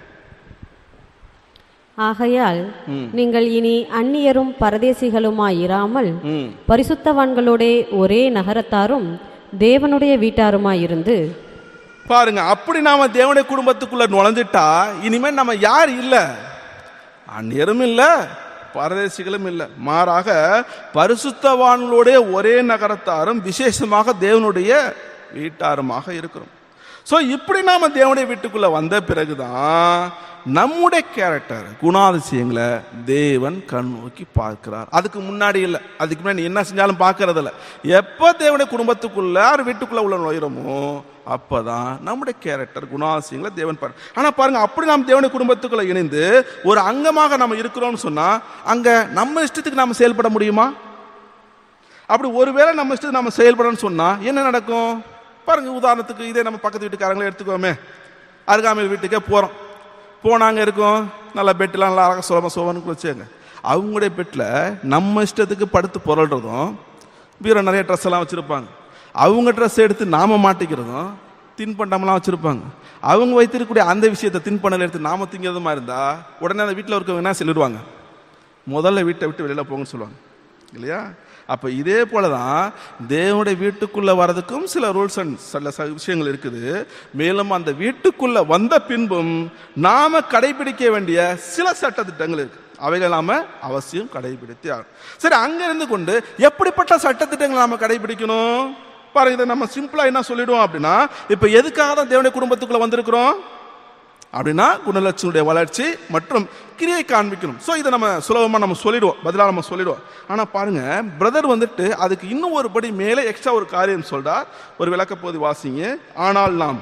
ஆகையால் நீங்கள் இனி அந்நியரும் பரதேசிகளுமாயிராமல் ம் பரிசுத்தவான்களோடே ஒரே நகரத்தாரும் தேவனுடைய வீட்டாருமாயிருந்து பாருங்க அப்படி நாம தேவனுடைய குடும்பத்துக்குள்ள நுழைஞ்சிட்டா இனிமேல் நம்ம யார் இல்ல அந்நியரும் இல்ல பரதேசிகளும் இல்ல மாறாக பரிசுத்தவான்களுடைய ஒரே நகரத்தாரும் விசேஷமாக தேவனுடைய வீட்டாருமாக இருக்கிறோம் ஸோ இப்படி நாம தேவனுடைய வீட்டுக்குள்ள வந்த பிறகுதான் நம்முடைய கேரக்டர் குணாதிசயங்களை தேவன் கண் நோக்கி பார்க்கிறார் அதுக்கு முன்னாடி இல்லை அதுக்கு முன்னாடி நீ என்ன செஞ்சாலும் பார்க்கறது இல்லை எப்போ தேவனுடைய குடும்பத்துக்குள்ள அவர் வீட்டுக்குள்ள உள்ள நுழையிறோமோ அப்பதான் நம்முடைய கேரக்டர் குணாதிசயங்களை தேவன் பாரு ஆனா பாருங்க அப்படி நாம் தேவனுடைய குடும்பத்துக்குள்ள இணைந்து ஒரு அங்கமாக நம்ம இருக்கிறோம்னு சொன்னா அங்க நம்ம இஷ்டத்துக்கு நாம செயல்பட முடியுமா அப்படி ஒருவேளை நம்ம இஷ்டத்துக்கு நம்ம செயல்படணும்னு சொன்னா என்ன நடக்கும் பாருங்க உதாரணத்துக்கு இதே நம்ம பக்கத்து வீட்டுக்காரங்களே எடுத்துக்கோமே அருகாமையில் வீட்டுக்கே போறோம் போனாங்க இருக்கோம் நல்லா பெட்டெலாம் நல்லா அழகாக சுலபம் சோபனுக்கு வச்சுங்க அவங்களுடைய பெட்டில் நம்ம இஷ்டத்துக்கு படுத்து புரள்றதும் வீர நிறைய ட்ரெஸ் எல்லாம் வச்சுருப்பாங்க அவங்க ட்ரெஸ் எடுத்து நாம மாட்டிக்கிறதும் தின்பண்டம்லாம் வச்சுருப்பாங்க அவங்க வைத்திருக்கக்கூடிய அந்த விஷயத்தை தின்பண்டல் எடுத்து நாம திங்கிறதுமா இருந்தா உடனே அந்த வீட்டில் இருக்கவங்க என்ன சொல்லிடுவாங்க முதல்ல வீட்டை விட்டு வெளியில் போங்கன்னு சொல்லுவாங்க இல்லையா அப்போ இதே போல தான் தேவனுடைய வீட்டுக்குள்ளே வர்றதுக்கும் சில ரூல்ஸ் அண்ட் சில ச- விஷயங்கள் இருக்குது மேலும் அந்த வீட்டுக்குள்ளே வந்த பின்பும் நாம கடைபிடிக்க வேண்டிய சில சட்டத்திட்டங்கள் இருக்கு அவைகளை நாம அவசியம் கடைபிடித்தே ஆகணும் சரி அங்க இருந்து கொண்டு எப்படிப்பட்ட சட்டத்திட்டங்களை நாம கடைபிடிக்கணும் பாருங்க இதை நம்ம சிம்பிளா என்ன சொல்லிடுவோம் அப்படின்னா இப்போ எதுக்காக தான் தேவனுடைய குடும்பத்துக்குள்ள வந்திருக்கிறோம் அப்படின்னா குணலட்சணுடைய வளர்ச்சி மற்றும் கிரியை காண்பிக்கணும் ஸோ இதை நம்ம சுலபமாக நம்ம சொல்லிடுவோம் பதிலாக நம்ம சொல்லிடுவோம் ஆனால் பாருங்க பிரதர் வந்துட்டு அதுக்கு இன்னும் ஒரு படி மேலே எக்ஸ்ட்ரா ஒரு காரியம் சொல்றார் ஒரு விளக்கப்போது வாசிங்க ஆனால் நாம்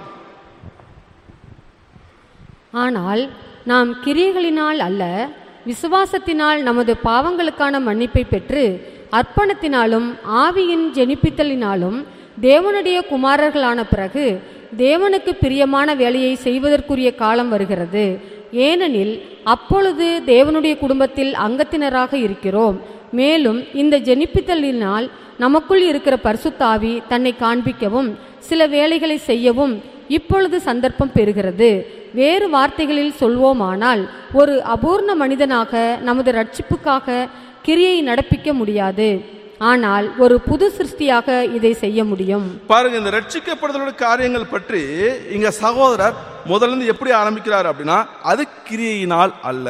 ஆனால் நாம் கிரியைகளினால் அல்ல விசுவாசத்தினால் நமது பாவங்களுக்கான மன்னிப்பை பெற்று அர்ப்பணத்தினாலும் ஆவியின் ஜெனிப்பித்தலினாலும் தேவனுடைய குமாரர்களான பிறகு தேவனுக்கு பிரியமான வேலையை செய்வதற்குரிய காலம் வருகிறது ஏனெனில் அப்பொழுது தேவனுடைய குடும்பத்தில் அங்கத்தினராக இருக்கிறோம் மேலும் இந்த ஜெனிப்பித்தலினால் நமக்குள் இருக்கிற பரிசுத்தாவி தன்னை காண்பிக்கவும் சில வேலைகளை செய்யவும் இப்பொழுது சந்தர்ப்பம் பெறுகிறது வேறு வார்த்தைகளில் சொல்வோமானால் ஒரு அபூர்ண மனிதனாக நமது ரட்சிப்புக்காக கிரியை நடப்பிக்க முடியாது ஆனால் ஒரு புது சிருஷ்டியாக இதை செய்ய முடியும் பாருங்க இந்த ரட்சிக்கப்படுதலோட காரியங்கள் பற்றி இங்க சகோதரர் முதல்ல இருந்து எப்படி ஆரம்பிக்கிறார் அப்படின்னா அது கிரியையினால் அல்ல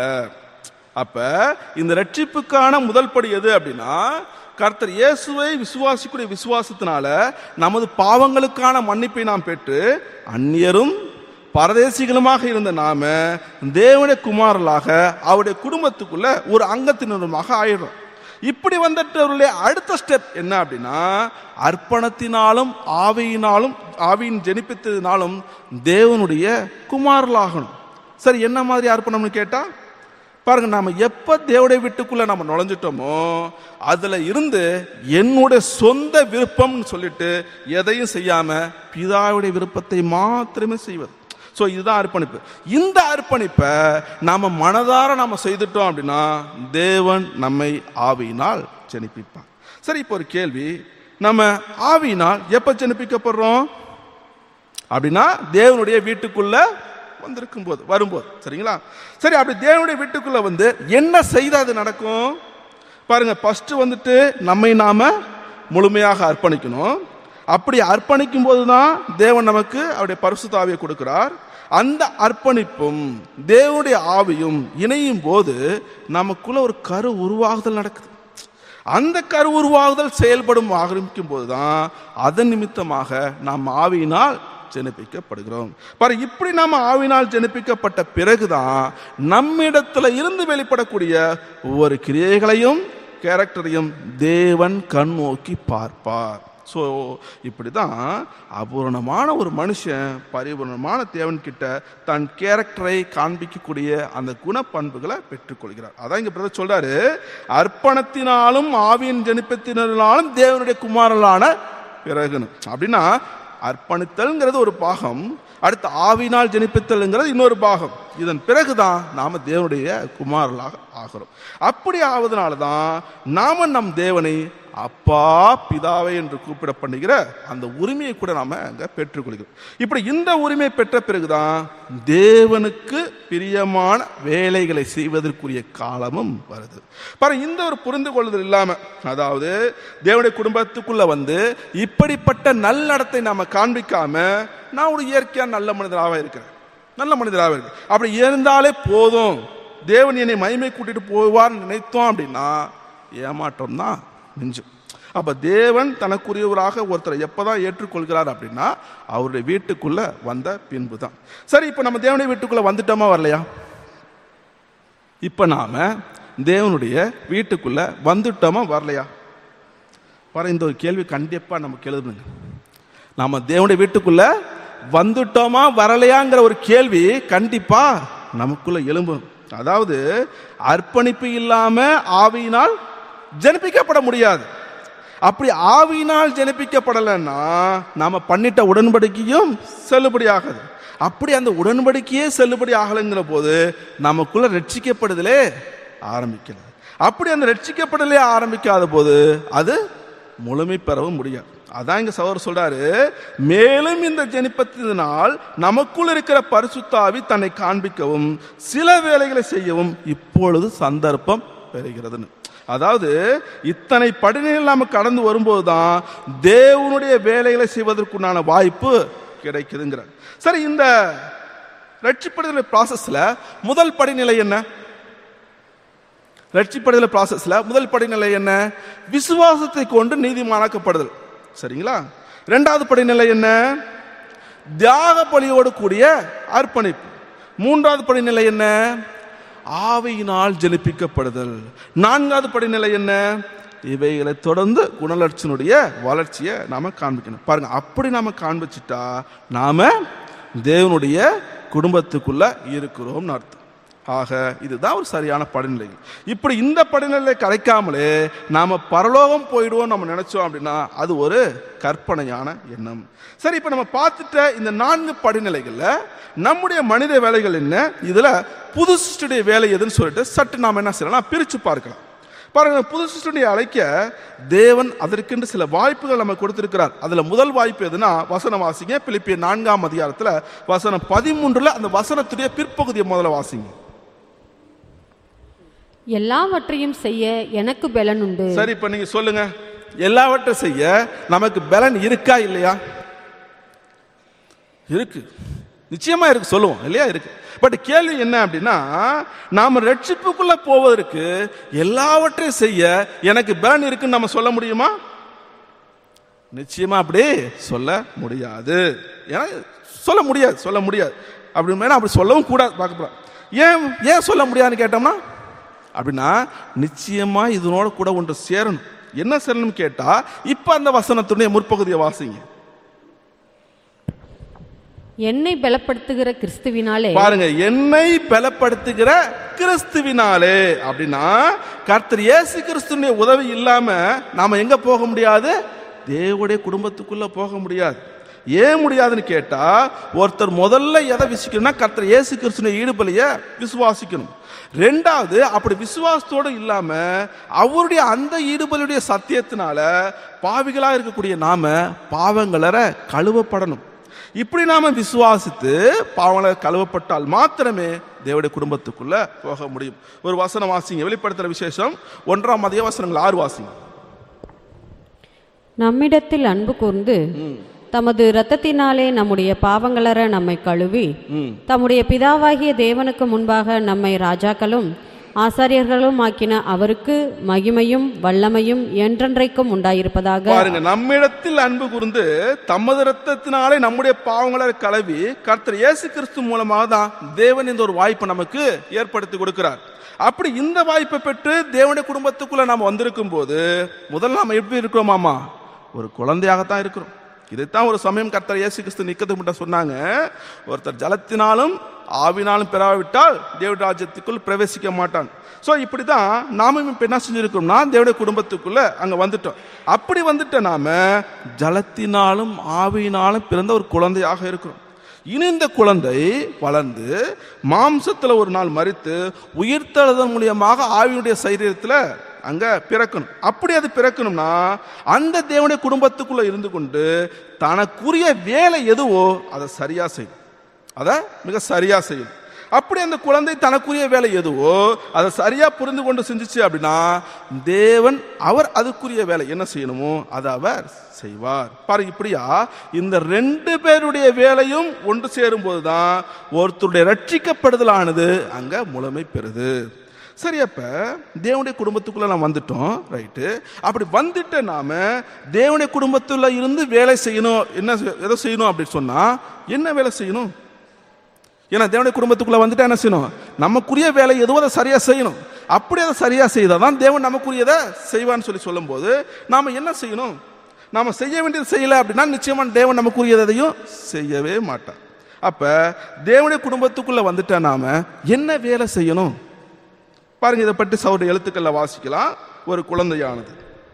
அப்ப இந்த ரட்சிப்புக்கான முதல் படி எது அப்படின்னா கர்த்தர் இயேசுவை விசுவாசிக்கூடிய விசுவாசத்தினால நமது பாவங்களுக்கான மன்னிப்பை நாம் பெற்று அந்நியரும் பரதேசிகளுமாக இருந்த நாம தேவனுடைய குமாரர்களாக அவருடைய குடும்பத்துக்குள்ள ஒரு அங்கத்தினருமாக ஆயிடுறோம் இப்படி வந்துட்டவருடைய அடுத்த ஸ்டெப் என்ன அப்படின்னா அர்ப்பணத்தினாலும் ஆவியினாலும் ஆவியின் ஜெனிப்பித்ததினாலும் தேவனுடைய குமாரலாகணும் சரி என்ன மாதிரி அர்ப்பணம்னு கேட்டா பாருங்க நாம எப்ப தேவடைய வீட்டுக்குள்ள நம்ம நுழைஞ்சிட்டோமோ அதுல இருந்து என்னுடைய சொந்த விருப்பம்னு சொல்லிட்டு எதையும் செய்யாம பிதாவுடைய விருப்பத்தை மாத்திரமே செய்வது ஸோ இதுதான் அர்ப்பணிப்பு இந்த அர்ப்பணிப்பை நாம மனதார நாம செய்துட்டோம் அப்படின்னா தேவன் நம்மை ஆவியினால் ஜெனிப்பிப்பார் சரி இப்போ ஒரு கேள்வி நம்ம ஆவியினால் எப்ப ஜெனிப்பிக்கப்படுறோம் அப்படின்னா தேவனுடைய வீட்டுக்குள்ள வந்திருக்கும் போது வரும்போது சரிங்களா சரி அப்படி தேவனுடைய வீட்டுக்குள்ள வந்து என்ன செய்தா அது நடக்கும் பாருங்க ஃபர்ஸ்ட் வந்துட்டு நம்மை நாம முழுமையாக அர்ப்பணிக்கணும் அப்படி அர்ப்பணிக்கும் போது தான் தேவன் நமக்கு அவருடைய பரிசுத்த ஆவியை கொடுக்கிறார் அந்த அர்ப்பணிப்பும் தேவனுடைய ஆவியும் இணையும் போது நமக்குள்ள ஒரு கரு உருவாகுதல் நடக்குது அந்த கரு உருவாகுதல் செயல்படும் ஆரம்பிக்கும் போதுதான் அதன் நிமித்தமாக நாம் ஆவியினால் ஜெனிப்பிக்கப்படுகிறோம் பாரு இப்படி நாம ஆவினால் ஜெனிப்பிக்கப்பட்ட பிறகுதான் நம்மிடத்துல இருந்து வெளிப்படக்கூடிய ஒவ்வொரு கிரியைகளையும் கேரக்டரையும் தேவன் கண் நோக்கி பார்ப்பார் ஸோ இப்படி தான் அபூரணமான ஒரு மனுஷன் பரிபூரணமான தேவன் கிட்ட தன் கேரக்டரை காண்பிக்கக்கூடிய அந்த குணப்பண்புகளை பெற்றுக்கொள்கிறார் அதான் இங்க பிரதர் சொல்றாரு அர்ப்பணத்தினாலும் ஆவியின் ஜனிப்பத்தினாலும் தேவனுடைய குமாரலான பிறகுன்னு அப்படின்னா அர்ப்பணித்தல்ங்கிறது ஒரு பாகம் அடுத்து ஆவினால் ஜனிப்பித்தல்ங்கிறது இன்னொரு பாகம் இதன் பிறகுதான் நாம தேவனுடைய குமாரலாக ஆகிறோம் அப்படி ஆவதனால தான் நாம நம் தேவனை அப்பா பிதாவை என்று கூப்பிட பண்ணுகிற அந்த உரிமையை கூட நாம அங்க பெற்றுக்கொள்கிறோம் இப்படி இந்த உரிமை பெற்ற பிறகுதான் தேவனுக்கு பிரியமான வேலைகளை செய்வதற்குரிய காலமும் வருது பாரு இந்த ஒரு புரிந்து கொள்ளுதல் இல்லாம அதாவது தேவனுடைய குடும்பத்துக்குள்ள வந்து இப்படிப்பட்ட நல்லடத்தை நாம காண்பிக்காம நான் ஒரு இயற்கையா நல்ல மனிதராக இருக்கிறேன் நல்ல மனிதராக இருக்கு அப்படி இருந்தாலே போதும் தேவன் என்னை மகிமை கூட்டிட்டு போவார்னு நினைத்தோம் அப்படின்னா ஏமாற்றம் தான் மிஞ்சும் அப்ப தேவன் தனக்குரியவராக ஒருத்தரை எப்பதான் ஏற்றுக்கொள்கிறார் அப்படின்னா அவருடைய வீட்டுக்குள்ள வந்த பின்பு தான் சரி இப்ப நம்ம தேவனுடைய வீட்டுக்குள்ள வந்துட்டோமா வரலையா இப்ப நாம தேவனுடைய வீட்டுக்குள்ள வந்துட்டோமா வரலையா வர இந்த ஒரு கேள்வி கண்டிப்பா நமக்கு எழுதுங்க நாம தேவனுடைய வீட்டுக்குள்ள வந்துட்டோமா வரலையாங்கிற ஒரு கேள்வி கண்டிப்பா நமக்குள்ள எழும்பும் அதாவது அர்ப்பணிப்பு இல்லாம ஆவியினால் ஜனிப்பிக்கப்பட முடியாது அப்படி ஆவியினால் ஜனிப்பிக்கப்படலைன்னா நாம பண்ணிட்ட உடன்படிக்கையும் செல்லுபடி ஆகாது அப்படி அந்த உடன்படிக்கையே செல்லுபடி ஆகலைங்கிற போது நமக்குள்ள ரட்சிக்கப்படுதலே ஆரம்பிக்கல அப்படி அந்த ரட்சிக்கப்படலே ஆரம்பிக்காத போது அது முழுமை பெறவும் முடியாது அதான் இங்க சகோதரர் சொல்றாரு மேலும் இந்த ஜனிப்பத்தினால் நமக்குள் இருக்கிற பரிசுத்தாவி தன்னை காண்பிக்கவும் சில வேலைகளை செய்யவும் இப்பொழுது சந்தர்ப்பம் பெறுகிறதுன்னு அதாவது இத்தனை படிநிலையில் நாம கடந்து வரும்போது தான் தேவனுடைய வேலைகளை செய்வதற்குண்டான வாய்ப்பு கிடைக்குதுங்கிற சரி இந்த ரட்சிப்படுதல் ப்ராசஸ்ல முதல் படிநிலை என்ன ரட்சிப்படுதல் ப்ராசஸ்ல முதல் படிநிலை என்ன விசுவாசத்தை கொண்டு நீதிமானாக்கப்படுதல் சரிங்களா இரண்டாவது படிநிலை என்ன தியாக பலியோடு கூடிய அர்ப்பணிப்பு மூன்றாவது படிநிலை என்ன ஆவியினால் ஜெனிப்பிக்கப்படுதல் நான்காவது படிநிலை என்ன இவைகளை தொடர்ந்து குணலட்சனுடைய வளர்ச்சியை நாம காண்பிக்கணும் பாருங்க அப்படி நாம காண்பிச்சிட்டா நாம தேவனுடைய குடும்பத்துக்குள்ள இருக்கிறோம்னு அர்த்தம் ஆக இதுதான் ஒரு சரியான படிநிலை இப்படி இந்த படிநிலை கிடைக்காமலே நாம பரலோகம் போயிடுவோம் நம்ம நினைச்சோம் அப்படின்னா அது ஒரு கற்பனையான எண்ணம் சரி இப்ப நம்ம பார்த்துட்ட இந்த நான்கு படிநிலைகள்ல நம்முடைய மனித வேலைகள் என்ன இதுல புது சிருஷ்டியுடைய வேலை எதுன்னு சொல்லிட்டு சற்று நாம என்ன செய்யலாம் பிரிச்சு பார்க்கலாம் பாருங்க புது சிருஷ்டியை அழைக்க தேவன் அதற்கென்று சில வாய்ப்புகள் நம்ம கொடுத்திருக்கிறார் அதுல முதல் வாய்ப்பு எதுனா வசனம் வாசிங்க பிலிப்பிய நான்காம் அதிகாரத்துல வசனம் பதிமூன்றுல அந்த வசனத்துடைய பிற்பகுதியை முதல்ல வாசிங்க எல்லாவற்றையும் செய்ய எனக்கு பலன் உண்டு சரி இப்ப நீங்க சொல்லுங்க எல்லாவற்றையும் செய்ய நமக்கு பலன் இருக்கா இல்லையா இருக்கு நிச்சயமா இருக்கு சொல்லுவோம் இல்லையா இருக்கு பட் கேள்வி என்ன அப்படின்னா நாம ரட்சிப்புக்குள்ள போவதற்கு எல்லாவற்றையும் செய்ய எனக்கு பலன் இருக்குன்னு நம்ம சொல்ல முடியுமா நிச்சயமா அப்படி சொல்ல முடியாது ஏன்னா சொல்ல முடியாது சொல்ல முடியாது அப்படி மேலே அப்படி சொல்லவும் கூடாது பார்க்க போறோம். ஏன் ஏன் சொல்ல முடியாதுன்னு கேட்டோம்னா அப்படின்னா நிச்சயமா இதனோட கூட ஒன்று சேரணும் என்ன சேரணும்னு கேட்டா இப்ப அந்த வசனத்துடைய முற்பகுதியை வாசிங்க என்னை பலப்படுத்துகிற கிறிஸ்துவினாலே பாருங்க என்னை பலப்படுத்துகிற கிறிஸ்துவினாலே அப்படின்னா கர்த்தர் இயேசு கிறிஸ்துவினுடைய உதவி இல்லாம நாம எங்க போக முடியாது தேவனுடைய குடும்பத்துக்குள்ள போக முடியாது ஏன் முடியாதுன்னு கேட்டா ஒருத்தர் முதல்ல எதை விசிக்கணும்னா கர்த்தர் இயேசு கிறிஸ்துவினுடைய ஈடுபலிய விசுவாசிக்கணும் ரெண்டாவது அப்படி விசுவாசத்தோடு இல்லாம அவருடைய அந்த ஈடுபலியுடைய சத்தியத்தினால பாவிகளா இருக்கக்கூடிய நாம பாவங்களற கழுவப்படணும் இப்படி நாம விசுவாசித்து பாவங்களை கழுவப்பட்டால் மாத்திரமே தேவடைய குடும்பத்துக்குள்ள போக முடியும் ஒரு வசனம் வாசிங்க வெளிப்படுத்துற விசேஷம் ஒன்றாம் மதிய வசனங்கள் ஆறு வாசிங்க நம்மிடத்தில் அன்பு கூர்ந்து தமது இரத்தத்தினாலே நம்முடைய பாவங்களற நம்மை கழுவி ம். தம்முடைய பிதாவாகிய தேவனுக்கு முன்பாக நம்மை ராஜாக்களும் ஆசாரியர்களும் ஆக்கின அவருக்கு மகிமையும் வல்லமையும் என்றென்றைக்கும் உண்டாயிருப்பதாக பாருங்க நம்மிடத்தில் அன்பு கூர்ந்து தமது ரத்தத்தினாலே நம்முடைய பாவங்களை கழுவி கர்த்தர் இயேசு கிறிஸ்து மூலமாக தான் தேவன் இந்த ஒரு வாய்ப்பை நமக்கு ஏற்படுத்தி கொடுக்கிறார் அப்படி இந்த வாய்ப்பை பெற்று தேவனுடைய குடும்பத்துக்குள்ள நாம் வந்திருக்கும் போது முதல்ல நாம் எப்படி இருக்கிறோமாமா ஒரு குழந்தையாகத்தான் இருக்கிறோம் இதைத்தான் ஒரு சமயம் கர்த்தர் இயேசு கிறிஸ்து நிக்கத்து மட்டும் சொன்னாங்க ஒருத்தர் ஜலத்தினாலும் ஆவினாலும் பெறாவிட்டால் தேவ ராஜ்யத்துக்குள் பிரவேசிக்க மாட்டான் ஸோ இப்படி தான் நாமும் இப்போ என்ன செஞ்சிருக்கிறோம்னா தேவடைய குடும்பத்துக்குள்ள அங்கே வந்துட்டோம் அப்படி வந்துட்ட நாம ஜலத்தினாலும் ஆவியினாலும் பிறந்த ஒரு குழந்தையாக இருக்கிறோம் இனி இந்த குழந்தை வளர்ந்து மாம்சத்தில் ஒரு நாள் மறித்து உயிர்த்தெழுதல் மூலியமாக ஆவியுடைய சரீரத்தில் அங்க பிறக்கணும் அப்படி அது பிறக்கணும்னா அந்த தேவனுடைய குடும்பத்துக்குள்ள இருந்து கொண்டு தனக்குரிய வேலை எதுவோ அதை சரியா செய்யும் அதை மிக சரியா செய்யும் அப்படி அந்த குழந்தை தனக்குரிய வேலை எதுவோ அதை சரியா புரிந்து கொண்டு செஞ்சுச்சு அப்படின்னா தேவன் அவர் அதுக்குரிய வேலை என்ன செய்யணுமோ அதை அவர் செய்வார் பாருங்க இப்படியா இந்த ரெண்டு பேருடைய வேலையும் ஒன்று சேரும் போதுதான் ஒருத்தருடைய ரட்சிக்கப்படுதலானது அங்க முழுமை பெறுது சரி அப்ப தேவனுடைய குடும்பத்துக்குள்ள நாம் வந்துட்டோம் ரைட்டு அப்படி வந்துட்ட நாம தேவனுடைய குடும்பத்துல இருந்து வேலை செய்யணும் என்ன செய்- எதை செய்யணும் அப்படின்னு சொன்னா என்ன வேலை செய்யணும் ஏன்னா தேவனுடைய குடும்பத்துக்குள்ள வந்துட்டா என்ன செய்யணும் நமக்குரிய வேலை எதுவோ அதை சரியா செய்யணும் அப்படி அதை சரியா செய்தால் தான் தேவன் நமக்குரியதை செய்வான்னு சொல்லி சொல்லும்போது நாம என்ன செய்யணும் நாம செய்ய வேண்டியது செய்யல அப்படின்னா நிச்சயமா தேவன் நமக்குரியதையும் செய்யவே மாட்டார் அப்ப தேவனுடைய குடும்பத்துக்குள்ள வந்துட்டா நாம என்ன வேலை செய்யணும் பாருங்க இதை பற்றி சவுடைய எழுத்துக்கள்ல வாசிக்கலாம் ஒரு குழந்தையானது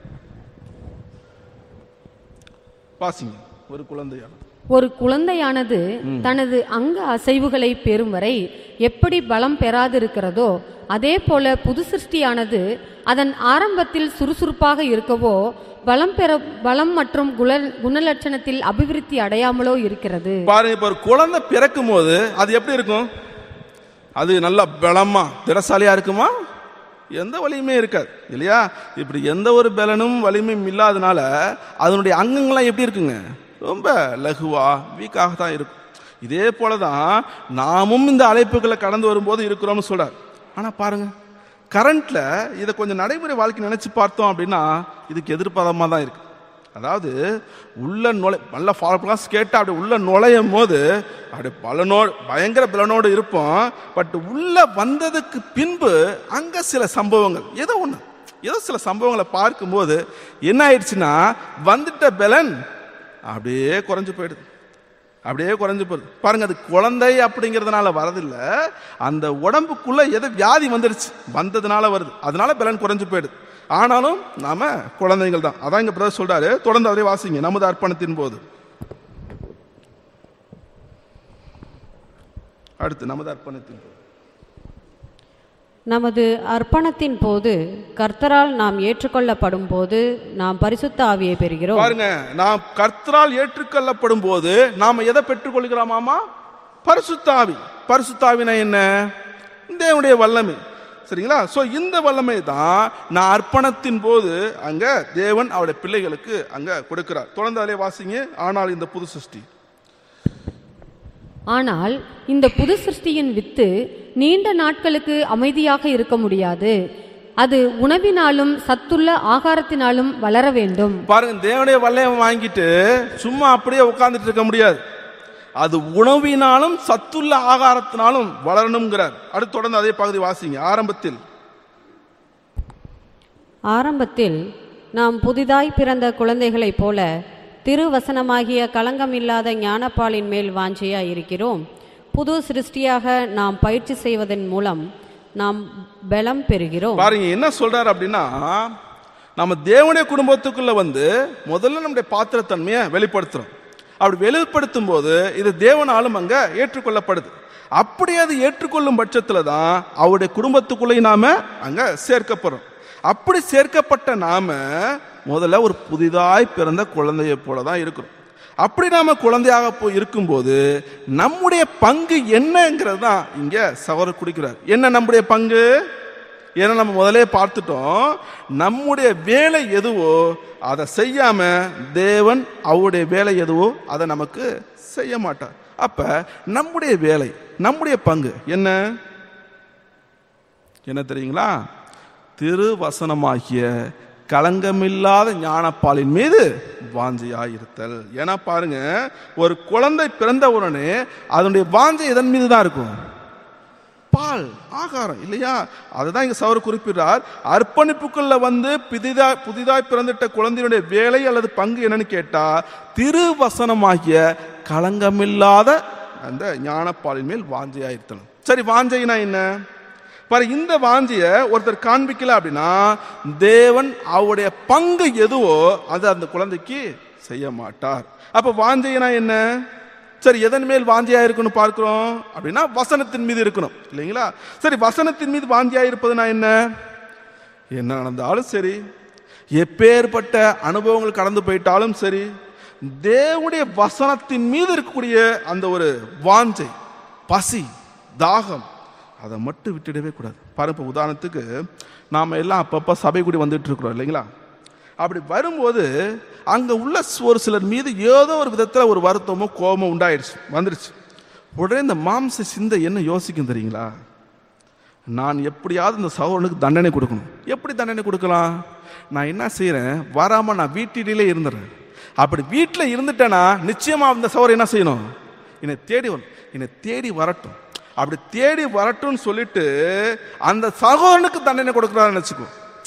வாசிங்க ஒரு குழந்தையானது ஒரு குழந்தையானது தனது அங்க அசைவுகளை பெறும் வரை எப்படி பலம் பெறாதிருக்கிறதோ அதே போல புது சிருஷ்டியானது அதன் ஆரம்பத்தில் சுறுசுறுப்பாக இருக்கவோ பலம் பெற பலம் மற்றும் குல குணலட்சணத்தில் அபிவிருத்தி அடையாமலோ இருக்கிறது பாருங்க இப்ப ஒரு குழந்தை பிறக்கும் போது அது எப்படி இருக்கும் அது நல்லா பலமா திறசாலியா இருக்குமா எந்த வலியுமே இருக்காது இல்லையா இப்படி எந்த ஒரு பலனும் வலிமையும் இல்லாதனால அதனுடைய அங்கங்கள்லாம் எப்படி இருக்குங்க ரொம்ப லகுவா வீக்காக தான் இருக்கும் இதே போல தான் நாமும் இந்த அழைப்புகளை கடந்து வரும்போது இருக்கிறோம்னு சொல்றார் ஆனா பாருங்க கரண்ட்ல இதை கொஞ்சம் நடைமுறை வாழ்க்கை நினைச்சு பார்த்தோம் அப்படின்னா இதுக்கு எதிர்பாதமா தான் இருக்கு அதாவது உள்ள நுழை நல்ல ஃபாலோஸ் கேட்டு அப்படி உள்ள நுழையும் போது அப்படி பலனோடு பயங்கர பலனோடு இருப்போம் பட் உள்ள வந்ததுக்கு பின்பு அங்க சில சம்பவங்கள் ஏதோ ஒண்ணு ஏதோ சில சம்பவங்களை பார்க்கும்போது என்ன ஆயிடுச்சுன்னா வந்துட்ட பலன் அப்படியே குறைஞ்சு போயிடுது அப்படியே குறைஞ்சு போகுது பாருங்க அது குழந்தை அப்படிங்கிறதுனால வரதில்ல அந்த உடம்புக்குள்ள ஏதோ வியாதி வந்துடுச்சு வந்ததுனால வருது அதனால பலன் குறைஞ்சு போயிடுது ஆனாலும் நாம குழந்தைகள் தான் அதான் இங்க பிரதர் சொல்றாரு தொடர்ந்து அவரே வாசிங்க நமது அர்ப்பணத்தின் போது அடுத்து நமது அர்ப்பணத்தின் போது நமது அர்ப்பணத்தின் போது கர்த்தரால் நாம் ஏற்றுக்கொள்ளப்படும் போது நாம் பரிசுத்த ஆவியை பெறுகிறோம் பாருங்க நாம் கர்த்தரால் ஏற்றுக்கொள்ளப்படும் போது நாம எதை பெற்றுக்கொள்கிறோமாமா பரிசுத்தாவி பரிசுத்தாவினா என்ன தேவனுடைய வல்லமை சரிங்களா சோ இந்த வல்லமை தான் நான் அர்ப்பணத்தின் போது அங்க தேவன் அவருடைய பிள்ளைகளுக்கு அங்க கொடுக்கிறார் தொடர்ந்து அதிலே வாசிங்க ஆனால் இந்த புது சிருஷ்டி ஆனால் இந்த புது சிருஷ்டியின் வித்து நீண்ட நாட்களுக்கு அமைதியாக இருக்க முடியாது அது உணவினாலும் சத்துள்ள ஆகாரத்தினாலும் வளர வேண்டும் பாருங்க தேவனுடைய வல்லயம் வாங்கிட்டு சும்மா அப்படியே உட்கார்ந்துட்டு இருக்க முடியாது அது உணவினாலும் சத்துள்ள ஆகாரத்தினாலும் வளரணுங்கிறார் அடுத்து தொடர்ந்து அதே பகுதி வாசிங்க ஆரம்பத்தில் ஆரம்பத்தில் நாம் புதிதாய் பிறந்த குழந்தைகளைப் போல திருவசனமாகிய களங்கமில்லாத ஞானப்பாலின் மேல் வாஞ்சையாய் இருக்கிறோம் புது சிருஷ்டியாக நாம் பயிற்சி செய்வதன் மூலம் நாம் பலம் பெறுகிறோம் பாருங்க என்ன சொல்றாரு அப்படின்னா நம்ம தேவனுடைய குடும்பத்துக்குள்ள வந்து முதல்ல நம்முடைய பாத்திரத்தன்மையை வெளிப்படுத்துறோம் அப்படி வெளிப்படுத்தும் போது இது தேவனாலும் அங்க ஏற்றுக்கொள்ளப்படுது அப்படி அது ஏற்றுக்கொள்ளும் பட்சத்துல தான் அவருடைய குடும்பத்துக்குள்ளே நாம அங்க சேர்க்கப்படுறோம் அப்படி சேர்க்கப்பட்ட நாம முதல்ல ஒரு புதிதாய் பிறந்த குழந்தையை போல தான் இருக்கிறோம் அப்படி நாம குழந்தையாக போய் இருக்கும்போது நம்முடைய பங்கு என்னங்கிறது தான் இங்க சகோதரர் குடிக்கிறார் என்ன நம்முடைய பங்கு ஏன்னா நம்ம முதலே பார்த்துட்டோம் நம்முடைய வேலை எதுவோ அதை செய்யாம தேவன் அவருடைய வேலை எதுவோ அதை நமக்கு செய்ய மாட்டார் அப்ப நம்முடைய வேலை நம்முடைய பங்கு என்ன என்ன தெரியுங்களா திருவசனமாகிய களங்கமில்லாத ஞானப்பாலின் மீது வாஞ்சையாயிருத்தல் ஏன்னா பாருங்க ஒரு குழந்தை பிறந்த உடனே அதனுடைய வாஞ்சை எதன் மீது தான் இருக்கும் பால் ஆகாரம் இல்லையா அதுதான் இங்க சவர் குறிப்பிடுறார் அர்ப்பணிப்புக்குள்ள வந்து புதிதா புதிதாய் பிறந்திட்ட குழந்தையினுடைய வேலை அல்லது பங்கு என்னன்னு கேட்டா திருவசனமாகிய களங்கமில்லாத அந்த ஞானப்பாலின் மேல் வாஞ்சையாயிருத்தணும் சரி வாஞ்சைனா என்ன பாரு இந்த வாஞ்சிய ஒருத்தர் காண்பிக்கல அப்படின்னா தேவன் அவருடைய பங்கு எதுவோ அது அந்த குழந்தைக்கு செய்ய மாட்டார் அப்ப வாஞ்சைனா என்ன சரி எதன் மேல் வாஞ்சியா இருக்கணும் பார்க்கிறோம் அப்படின்னா வசனத்தின் மீது இருக்கணும் இல்லைங்களா சரி வசனத்தின் மீது வாஞ்சியா இருப்பதுனா என்ன என்ன நடந்தாலும் சரி எப்பேற்பட்ட அனுபவங்கள் கடந்து போயிட்டாலும் சரி தேவனுடைய வசனத்தின் மீது இருக்கக்கூடிய அந்த ஒரு வாஞ்சை பசி தாகம் அதை மட்டும் விட்டுடவே கூடாது பாருங்க இப்போ உதாரணத்துக்கு நாம் எல்லாம் அப்பப்போ சபை கூடி வந்துட்டு இருக்கிறோம் இல்லைங்களா அப்படி வரும்போது அங்கே உள்ள ஒரு சிலர் மீது ஏதோ ஒரு விதத்தில் ஒரு வருத்தமோ கோபமோ உண்டாயிடுச்சு வந்துடுச்சு உடனே இந்த மாம்ச சிந்தை என்ன யோசிக்கும் தெரியுங்களா நான் எப்படியாவது இந்த சகோதரனுக்கு தண்டனை கொடுக்கணும் எப்படி தண்டனை கொடுக்கலாம் நான் என்ன செய்கிறேன் வராமல் நான் வீட்டிலே இருந்துடுறேன் அப்படி வீட்டில் இருந்துட்டேன்னா நிச்சயமாக அந்த சகோதரன் என்ன செய்யணும் என்னை தேடி வரும் என்னை தேடி வரட்டும் அப்படி தேடி வரட்டும்னு சொல்லிட்டு அந்த சகோதரனுக்கு தண்டனை கொடுக்குறாருன்னு வச்சுக்கோ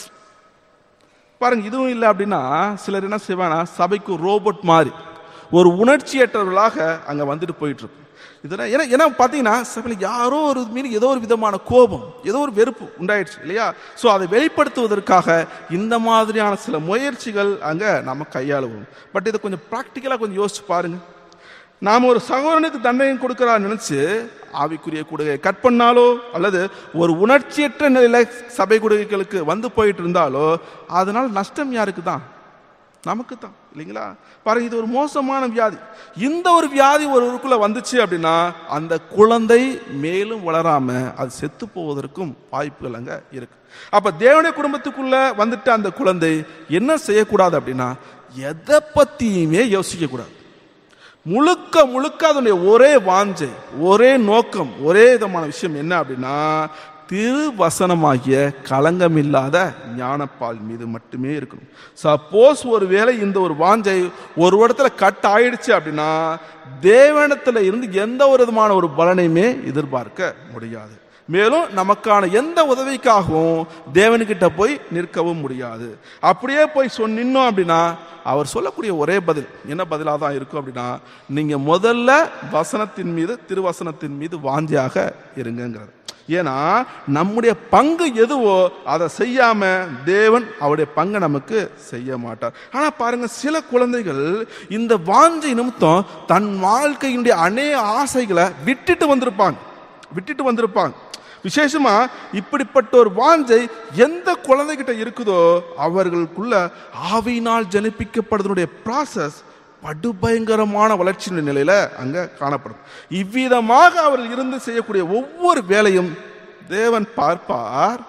பாருங்க இதுவும் இல்லை அப்படின்னா சிலர் என்ன செய்வானா சபைக்கு ரோபோட் மாதிரி ஒரு உணர்ச்சியற்றவர்களாக அங்கே வந்துட்டு போயிட்டு இருக்கும் இதெல்லாம் ஏன்னா ஏன்னா பார்த்தீங்கன்னா சபையில் யாரோ ஒரு மீது ஏதோ ஒரு விதமான கோபம் ஏதோ ஒரு வெறுப்பு உண்டாயிடுச்சு இல்லையா ஸோ அதை வெளிப்படுத்துவதற்காக இந்த மாதிரியான சில முயற்சிகள் அங்கே நம்ம கையாளுவோம் பட் இதை கொஞ்சம் ப்ராக்டிக்கலாக கொஞ்சம் யோசிச்சு பாருங்க நாம் ஒரு சகோதரனுக்கு தண்டனை கொடுக்கிறா நினைச்சு ஆவிக்குரிய கூடுகை கட் பண்ணாலோ அல்லது ஒரு உணர்ச்சியற்ற நிலையில சபை கூடுகைகளுக்கு வந்து போயிட்டு இருந்தாலோ அதனால் நஷ்டம் யாருக்கு தான் நமக்கு தான் இல்லைங்களா பாருங்க இது ஒரு மோசமான வியாதி இந்த ஒரு வியாதி ஒருவருக்குள்ள வந்துச்சு அப்படின்னா அந்த குழந்தை மேலும் வளராம அது செத்து போவதற்கும் வாய்ப்புகள் அங்க இருக்கு அப்ப தேவனுடைய குடும்பத்துக்குள்ள வந்துட்ட அந்த குழந்தை என்ன செய்யக்கூடாது அப்படின்னா எதை பத்தியுமே யோசிக்க கூடாது முழுக்க முழுக்க அதனுடைய ஒரே வாஞ்சை ஒரே நோக்கம் ஒரே விதமான விஷயம் என்ன அப்படின்னா திருவசனமாகிய களங்கமில்லாத ஞானப்பால் மீது மட்டுமே இருக்கணும் சப்போஸ் ஒருவேளை இந்த ஒரு வாஞ்சை ஒரு இடத்துல கட் ஆயிடுச்சு அப்படின்னா தேவனத்துல இருந்து எந்த ஒரு விதமான ஒரு பலனையுமே எதிர்பார்க்க முடியாது மேலும் நமக்கான எந்த உதவிக்காகவும் தேவனுக்கிட்ட போய் நிற்கவும் முடியாது அப்படியே போய் சொன் நின்னோம் அப்படின்னா அவர் சொல்லக்கூடிய ஒரே பதில் என்ன பதிலாக தான் இருக்கும் அப்படின்னா நீங்க முதல்ல வசனத்தின் மீது திருவசனத்தின் மீது வாஞ்சியாக இருங்கங்கிறது ஏன்னா நம்முடைய பங்கு எதுவோ அதை செய்யாம தேவன் அவருடைய பங்கை நமக்கு செய்ய மாட்டார் ஆனா பாருங்க சில குழந்தைகள் இந்த வாஞ்சை நிமித்தம் தன் வாழ்க்கையினுடைய அநேக ஆசைகளை விட்டுட்டு வந்திருப்பாங்க விட்டுட்டு வந்திருப்பாங்க விசேஷமா இப்படிப்பட்ட ஒரு வாஞ்சை எந்த குழந்தைகிட்ட இருக்குதோ அவர்களுக்குள்ள ஆவியினால் ஜனிப்பிக்கப்படுவதனுடைய ப்ராசஸ் படுபயங்கரமான வளர்ச்சியின் நிலையில அங்க காணப்படும் இவ்விதமாக அவர்கள் இருந்து செய்யக்கூடிய ஒவ்வொரு வேலையும் தேவன் பார்ப்பார்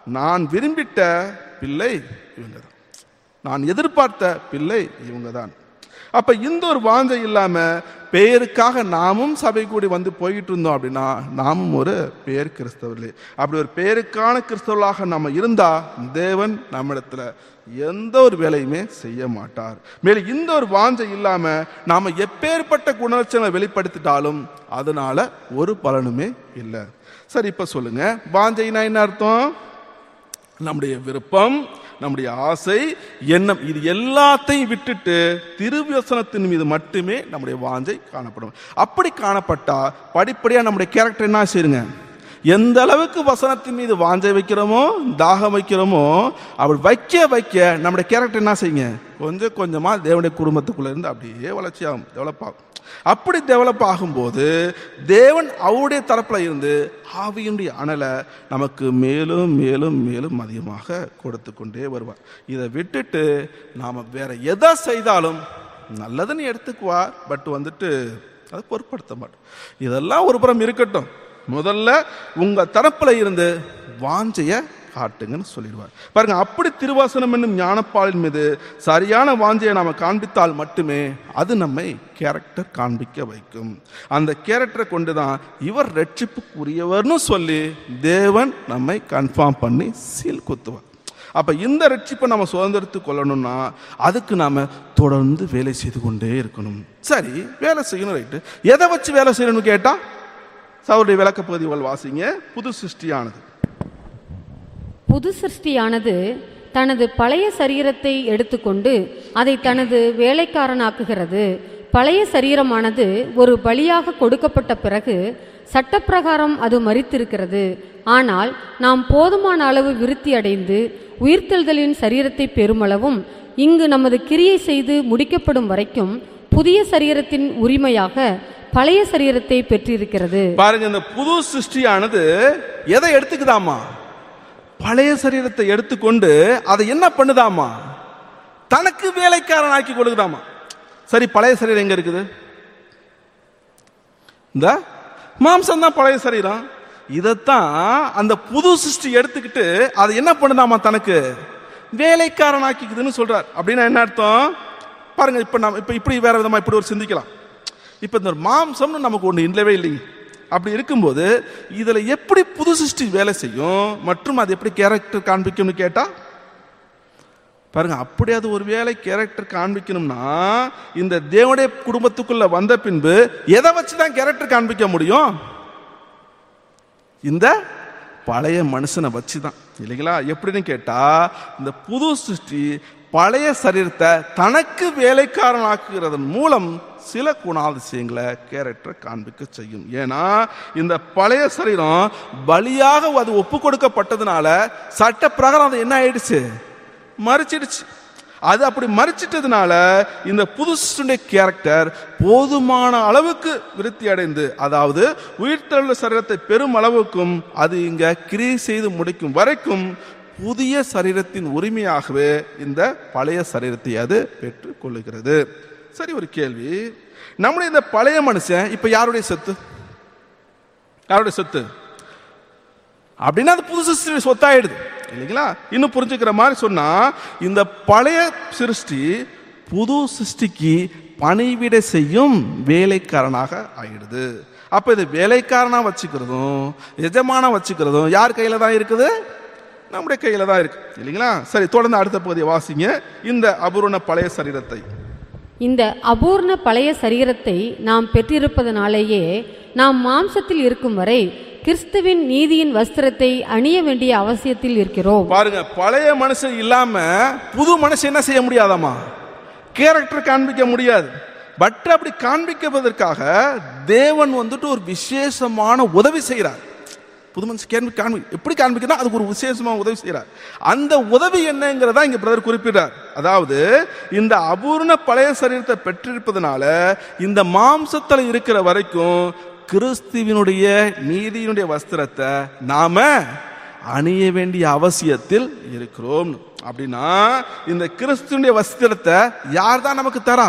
நான் விரும்பிட்ட பிள்ளை இவங்க தான் நான் எதிர்பார்த்த பிள்ளை இவங்க தான் அப்ப இந்த ஒரு வாஞ்சை இல்லாம பெயருக்காக நாமும் சபை கூடி வந்து போயிட்டு இருந்தோம் அப்படின்னா நாமும் ஒரு பேர் கிறிஸ்தவர்களே அப்படி ஒரு பேருக்கான கிறிஸ்தவர்களாக நம்ம இருந்தா தேவன் நம்மிடத்துல எந்த ஒரு வேலையுமே செய்ய மாட்டார் மேலும் இந்த ஒரு வாஞ்சை இல்லாம நாம எப்பேற்பட்ட குணலட்சணங்களை வெளிப்படுத்திட்டாலும் அதனால ஒரு பலனுமே இல்லை சரி இப்ப சொல்லுங்க வாஞ்சைனா என்ன அர்த்தம் நம்முடைய விருப்பம் நம்முடைய ஆசை எண்ணம் இது எல்லாத்தையும் விட்டுட்டு திருவியசனத்தின் மீது மட்டுமே நம்முடைய வாஞ்சை காணப்படும் அப்படி காணப்பட்டா படிப்படியா நம்முடைய கேரக்டர் என்ன செய்யுங்க எந்த அளவுக்கு வசனத்தின் மீது வாஞ்சை வைக்கிறோமோ தாகம் வைக்கிறோமோ அப்படி வைக்க வைக்க நம்முடைய கேரக்டர் என்ன செய்யுங்க கொஞ்சம் கொஞ்சமா தேவனுடைய குடும்பத்துக்குள்ள இருந்து அப்படியே வளர்ச்சி ஆகும் டெவலப் ஆகும் அப்படி டெவலப் ஆகும்போது தேவன் அவருடைய தரப்புல இருந்து ஆவியினுடைய அனலை நமக்கு மேலும் மேலும் மேலும் அதிகமாக கொடுத்து கொண்டே வருவார் இதை விட்டுட்டு நாம வேற எதை செய்தாலும் நல்லதுன்னு எடுத்துக்குவார் பட் வந்துட்டு அதை பொருட்படுத்த மாட்டோம் இதெல்லாம் ஒரு புறம் இருக்கட்டும் முதல்ல உங்க தரப்புல இருந்து வாஞ்சைய காட்டுங்கன்னு சொல்லிடுவார் பாருங்க அப்படி திருவாசனம் என்னும் ஞானப்பாலின் மீது சரியான வாஞ்சையை நாம காண்பித்தால் மட்டுமே அது நம்மை கேரக்டர் காண்பிக்க வைக்கும் அந்த கேரக்டரை கொண்டுதான் இவர் ரட்சிப்புக்குரியவர்னு சொல்லி தேவன் நம்மை கன்ஃபார்ம் பண்ணி சீல் குத்துவார் அப்ப இந்த ரட்சிப்பை நம்ம சுதந்திரத்து கொள்ளணும்னா அதுக்கு நாம தொடர்ந்து வேலை செய்து கொண்டே இருக்கணும் சரி வேலை செய்யணும் ரைட்டு எதை வச்சு வேலை செய்யணும்னு கேட்டா சவருடைய விளக்க பகுதிகள் வாசிங்க புது சிருஷ்டியானது புது சிருஷ்டியானது தனது பழைய சரீரத்தை எடுத்துக்கொண்டு அதை தனது வேலைக்காரனாக்குகிறது பழைய சரீரமானது ஒரு பலியாக கொடுக்கப்பட்ட பிறகு சட்டப்பிரகாரம் அது மறித்திருக்கிறது ஆனால் நாம் போதுமான அளவு விருத்தி அடைந்து உயிர்த்தெழுதலின் சரீரத்தை பெருமளவும் இங்கு நமது கிரியை செய்து முடிக்கப்படும் வரைக்கும் புதிய சரீரத்தின் உரிமையாக பழைய சரீரத்தை பெற்றிருக்கிறது பாருங்க இந்த புது சிருஷ்டியானது எதை எடுத்துக்குதாமா பழைய சரீரத்தை எடுத்துக்கொண்டு அதை என்ன பண்ணுதாமா தனக்கு வேலைக்காரன் ஆக்கி கொடுக்குதாமா சரி பழைய சரீரம் எங்க இருக்குது இந்த மாம்சம் தான் பழைய சரீரம் இதைத்தான் அந்த புது சிருஷ்டி எடுத்துக்கிட்டு அதை என்ன பண்ணுதாமா தனக்கு வேலைக்காரன் ஆக்கிக்குதுன்னு சொல்றார் அப்படின்னா என்ன அர்த்தம் பாருங்க இப்ப நம்ம இப்ப இப்படி வேற விதமா இப்படி ஒரு சிந்திக்கலாம் இப்ப இந்த ஒரு மாம்சம்னு நமக்கு ஒண்ணு இல்லவே இல்லைங்க அப்படி இருக்கும்போது இதுல எப்படி புது சிருஷ்டி வேலை செய்யும் மற்றும் அது எப்படி கேரக்டர் காண்பிக்கும்னு கேட்டா பாருங்க அப்படி அது ஒரு வேலை கேரக்டர் காண்பிக்கணும்னா இந்த தேவனுடைய குடும்பத்துக்குள்ள வந்த பின்பு எதை வச்சுதான் கேரக்டர் காண்பிக்க முடியும் இந்த பழைய மனுஷனை வச்சுதான் இல்லைங்களா எப்படின்னு கேட்டா இந்த புது சிருஷ்டி பழைய சரீரத்தை தனக்கு வேலைக்காரன் ஆக்குகிறதன் மூலம் சில குணாதிசயங்களை கேரக்டர் காண்பிக்க செய்யும் ஏன்னா இந்த பழைய சரீரம் பலியாக அது ஒப்பு கொடுக்கப்பட்டதுனால சட்ட பிரகாரம் அது என்ன ஆயிடுச்சு மறிச்சிடுச்சு அது அப்படி மறிச்சிட்டதுனால இந்த புதுசுடைய கேரக்டர் போதுமான அளவுக்கு விருத்தி அடைந்து அதாவது உயிர்த்தெழுந்த சரீரத்தை பெரும் அளவுக்கும் அது இங்க கிரியை செய்து முடிக்கும் வரைக்கும் புதிய சரீரத்தின் உரிமையாகவே இந்த பழைய சரீரத்தை அது பெற்றுக் கொள்ளுகிறது சரி ஒரு கேள்வி நம்முடைய இந்த பழைய மனுஷன் இப்ப யாருடைய சொத்து யாருடைய சொத்து அப்படின்னா அது புது சிருஷ்டி சொத்தாயிடுது இல்லைங்களா இன்னும் புரிஞ்சுக்கிற மாதிரி சொன்னா இந்த பழைய சிருஷ்டி புது சிருஷ்டிக்கு பணிவிடை செய்யும் வேலைக்காரனாக ஆயிடுது அப்ப இது வேலைக்காரனா வச்சுக்கிறதும் எஜமானா வச்சுக்கிறதும் யார் கையில தான் இருக்குது நம்முடைய கையில தான் இருக்கு இல்லைங்களா சரி தொடர்ந்து அடுத்த பகுதியை வாசிங்க இந்த அபூர்ண பழைய சரீரத்தை இந்த அபூர்ண பழைய சரீரத்தை நாம் பெற்றிருப்பதனாலேயே நாம் மாம்சத்தில் இருக்கும் வரை கிறிஸ்துவின் நீதியின் வஸ்திரத்தை அணிய வேண்டிய அவசியத்தில் இருக்கிறோம் பாருங்க பழைய மனுஷன் இல்லாம புது மனுஷன் என்ன செய்ய முடியாதாமா கேரக்டர் காண்பிக்க முடியாது பட் அப்படி காண்பிப்பதற்காக தேவன் வந்துட்டு ஒரு விசேஷமான உதவி செய்கிறார் புது மனுஷன் கேள்வி காண்பி எப்படி காண்பிக்கணும் அதுக்கு ஒரு விசேஷமான உதவி செய்கிறார் அந்த உதவி என்னங்கிறதா இங்க பிரதர் குறிப்பிட்டார் அதாவது இந்த அபூர்ண பழைய சரீரத்தை பெற்றிருப்பதனால இந்த மாம்சத்துல இருக்கிற வரைக்கும் கிறிஸ்துவினுடைய நீதியினுடைய வஸ்திரத்தை நாம அணிய வேண்டிய அவசியத்தில் இருக்கிறோம் அப்படின்னா இந்த கிறிஸ்துவனுடைய வஸ்திரத்தை யார் தான் நமக்கு தரா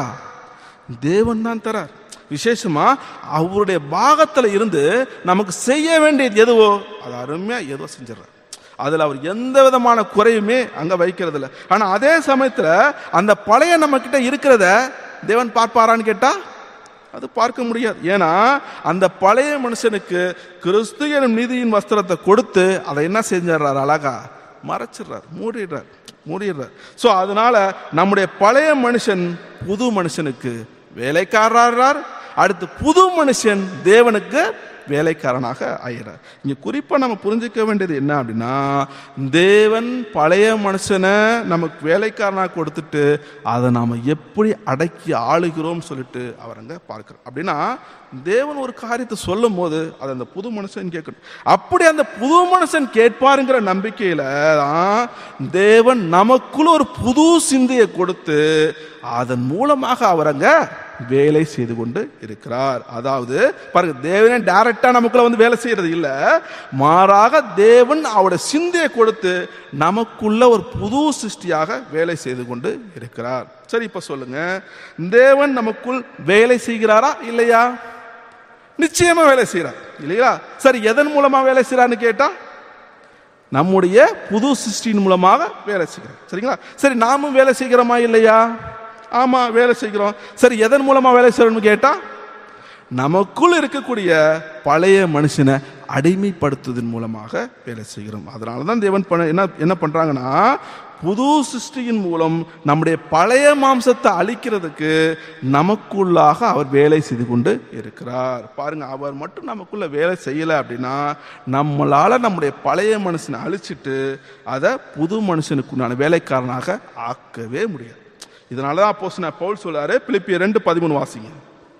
தேவன் தான் தரார் விசேஷமா அவருடைய பாகத்துல இருந்து நமக்கு செய்ய வேண்டியது எதுவோ அது அருமையா ஏதோ செஞ்சிடறார் அதுல அவர் எந்த விதமான குறையுமே அங்க வைக்கிறது இல்லை ஆனா அதே சமயத்துல அந்த பழைய நம்ம கிட்ட இருக்கிறத தேவன் பார்ப்பாரான்னு கேட்டா அது பார்க்க முடியாது ஏன்னா அந்த பழைய மனுஷனுக்கு கிறிஸ்து எனும் நீதியின் வஸ்திரத்தை கொடுத்து அதை என்ன செஞ்சிடறாரு அழகா மறைச்சிடுறார் மூடிடுறார் மூடிடுறார் ஸோ அதனால நம்முடைய பழைய மனுஷன் புது மனுஷனுக்கு வேலைக்காரரார் அடுத்து புது மனுஷன் தேவனுக்கு வேலைக்காரனாக ஆகிறார் இங்க குறிப்பா நம்ம புரிஞ்சுக்க வேண்டியது என்ன அப்படின்னா தேவன் பழைய மனுஷனை நமக்கு வேலைக்காரனாக கொடுத்துட்டு அதை நாம எப்படி அடக்கி ஆளுகிறோம் சொல்லிட்டு அவர் அங்க பார்க்கிறோம் அப்படின்னா தேவன் ஒரு காரியத்தை சொல்லும் போது அதை அந்த புது மனுஷன் கேட்கணும் அப்படி அந்த புது மனுஷன் கேட்பாருங்கிற நம்பிக்கையில தான் தேவன் நமக்குள்ள ஒரு புது சிந்தையை கொடுத்து அதன் மூலமாக அவர் அங்க வேலை செய்து கொண்டு இருக்கிறார் அதாவது பாருங்க தேவனே டைரக்டா நமக்குள்ள வந்து வேலை செய்யறது இல்ல மாறாக தேவன் அவருடைய சிந்தையை கொடுத்து நமக்குள்ள ஒரு புது சிருஷ்டியாக வேலை செய்து கொண்டு இருக்கிறார் சரி இப்ப சொல்லுங்க தேவன் நமக்குள் வேலை செய்கிறாரா இல்லையா நிச்சயமா வேலை செய்யறார் இல்லையா சரி எதன் மூலமா வேலை செய்யறான்னு கேட்டா நம்முடைய புது சிருஷ்டியின் மூலமாக வேலை செய்கிறோம் சரிங்களா சரி நாமும் வேலை செய்கிறோமா இல்லையா ஆமா வேலை செய்கிறோம் சரி எதன் மூலமா வேலை செய்யறோம்னு கேட்டா நமக்குள் இருக்கக்கூடிய பழைய மனுஷனை அடிமைப்படுத்துவதன் மூலமாக வேலை செய்கிறோம் அதனால தான் தேவன் பண்ண என்ன என்ன பண்றாங்கன்னா புது சிருஷ்டியின் மூலம் நம்முடைய பழைய மாம்சத்தை அழிக்கிறதுக்கு நமக்குள்ளாக அவர் வேலை செய்து கொண்டு இருக்கிறார் பாருங்க அவர் மட்டும் நமக்குள்ள வேலை செய்யல அப்படின்னா நம்மளால நம்முடைய பழைய மனுஷனை அழிச்சிட்டு அதை புது மனுஷனுக்குண்டான வேலைக்காரனாக ஆக்கவே முடியாது இதனால தான் அப்போ பவுல் சொல்றாரு பிலிப்பிய ரெண்டு பதிமூணு வாசிங்க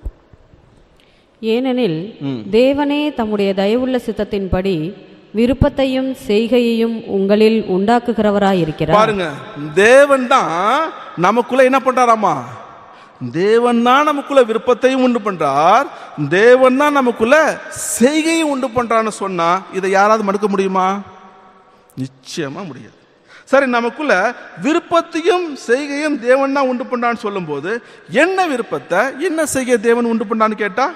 ஏனெனில் தேவனே தம்முடைய தயவுள்ள சித்தத்தின்படி விருப்பத்தையும் செய்கையையும் உங்களில் உண்டாக்குகிறவராயிருக்கிறார் பாருங்க தேவன் தான் நமக்குள்ள என்ன பண்றாராமா தேவன் தான் நமக்குள்ள விருப்பத்தையும் உண்டு பண்றார் தேவன் தான் நமக்குள்ள செய்கையும் உண்டு பண்றான்னு சொன்னா இதை யாராவது மறுக்க முடியுமா நிச்சயமா முடியாது சரி நமக்குள்ள விருப்பத்தையும் செய்கையும் தேவன் தான் உண்டு பண்றான்னு சொல்லும்போது என்ன விருப்பத்தை என்ன செய்கை தேவன் உண்டு பண்றான்னு கேட்டா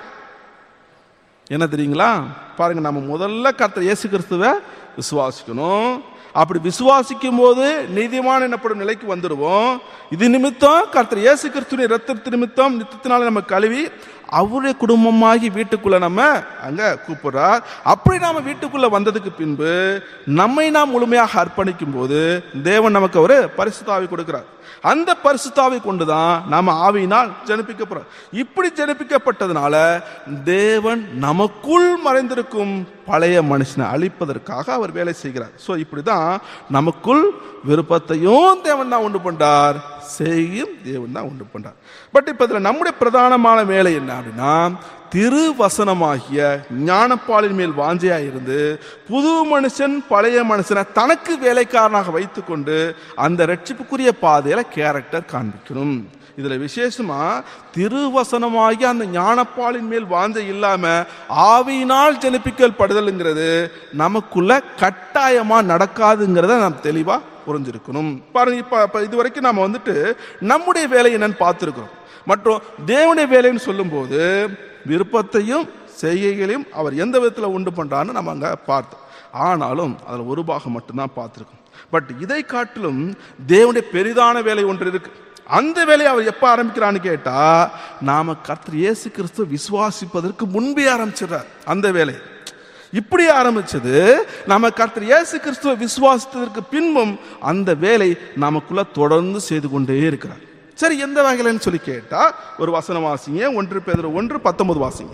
என்ன தெரியுங்களா பாருங்க நம்ம முதல்ல கர்த்தர் இயேசு கிறிஸ்துவை விசுவாசிக்கணும் அப்படி விசுவாசிக்கும் போது நீதிமான் எனப்படும் நிலைக்கு வந்துடுவோம் இது நிமித்தம் கர்த்தர் இயேசு கிறிஸ்துவின் ரத்தத்து நிமித்தம் நித்தத்தினால நம்ம கழுவி அவருடைய குடும்பமாகி வீட்டுக்குள்ள நம்ம அங்க கூப்பிடுறார் அப்படி நாம வீட்டுக்குள்ள வந்ததுக்கு பின்பு நம்மை நாம் முழுமையாக அர்ப்பணிக்கும் போது தேவன் நமக்கு ஒரு பரிசுத்தாவி கொடுக்கிறார் அந்த பரிசுத்தாவை கொண்டுதான் நாம ஆவியினால் ஜனிப்பிக்கப்படுறோம் இப்படி ஜனிப்பிக்கப்பட்டதுனால தேவன் நமக்குள் மறைந்திருக்கும் பழைய மனுஷனை அழிப்பதற்காக அவர் வேலை செய்கிறார் ஸோ இப்படிதான் நமக்குள் விருப்பத்தையும் தேவன் தான் உண்டு பண்றார் செய்யும் தேவன் தான் உண்டு பண்றார் பட் இப்ப இதுல நம்முடைய பிரதானமான வேலை என்ன அப்படின்னா திருவசனமாகிய ஞானப்பாலின் மேல் வாஞ்சையா இருந்து புது மனுஷன் பழைய மனுஷனை தனக்கு வேலைக்காரனாக வைத்துக்கொண்டு அந்த ரட்சிப்புக்குரிய பாதையில கேரக்டர் காண்பிக்கணும் இதுல விசேஷமா திருவசனமாகிய அந்த ஞானப்பாலின் மேல் வாஞ்சை இல்லாம ஆவியினால் ஜனிப்பிக்கல் படுதல்ங்கிறது நமக்குள்ள கட்டாயமா நடக்காதுங்கிறத நாம் தெளிவா புரிஞ்சிருக்கணும் பாருங்க இப்ப இப்ப இது வரைக்கும் நாம வந்துட்டு நம்முடைய வேலை என்னன்னு பார்த்திருக்கிறோம் மற்றும் தேவனுடைய வேலைன்னு சொல்லும்போது விருப்பத்தையும் செய்கைகளையும் அவர் எந்த விதத்தில் உண்டு பண்றான்னு நம்ம அங்க பார்த்தோம் ஆனாலும் அதில் ஒரு பாகம் மட்டும்தான் பார்த்துருக்கோம் பட் இதை காட்டிலும் தேவனுடைய பெரிதான வேலை ஒன்று இருக்கு அந்த வேலையை அவர் எப்ப ஆரம்பிக்கிறான்னு கேட்டா நாம கர்த்தர் இயேசு கிறிஸ்துவ விசுவாசிப்பதற்கு முன்பே ஆரம்பிச்சிடுறார் அந்த வேலை இப்படி ஆரம்பிச்சது நாம கர்த்தர் இயேசு கிறிஸ்துவ விசுவாசித்ததற்கு பின்பும் அந்த வேலை நமக்குள்ள தொடர்ந்து செய்து கொண்டே இருக்கிறார் சரி எந்த வகையிலன்னு சொல்லி கேட்டா ஒரு வசனம் வாசிங்க ஒன்று பேதர் ஒன்று பத்தொன்பது வாசிங்க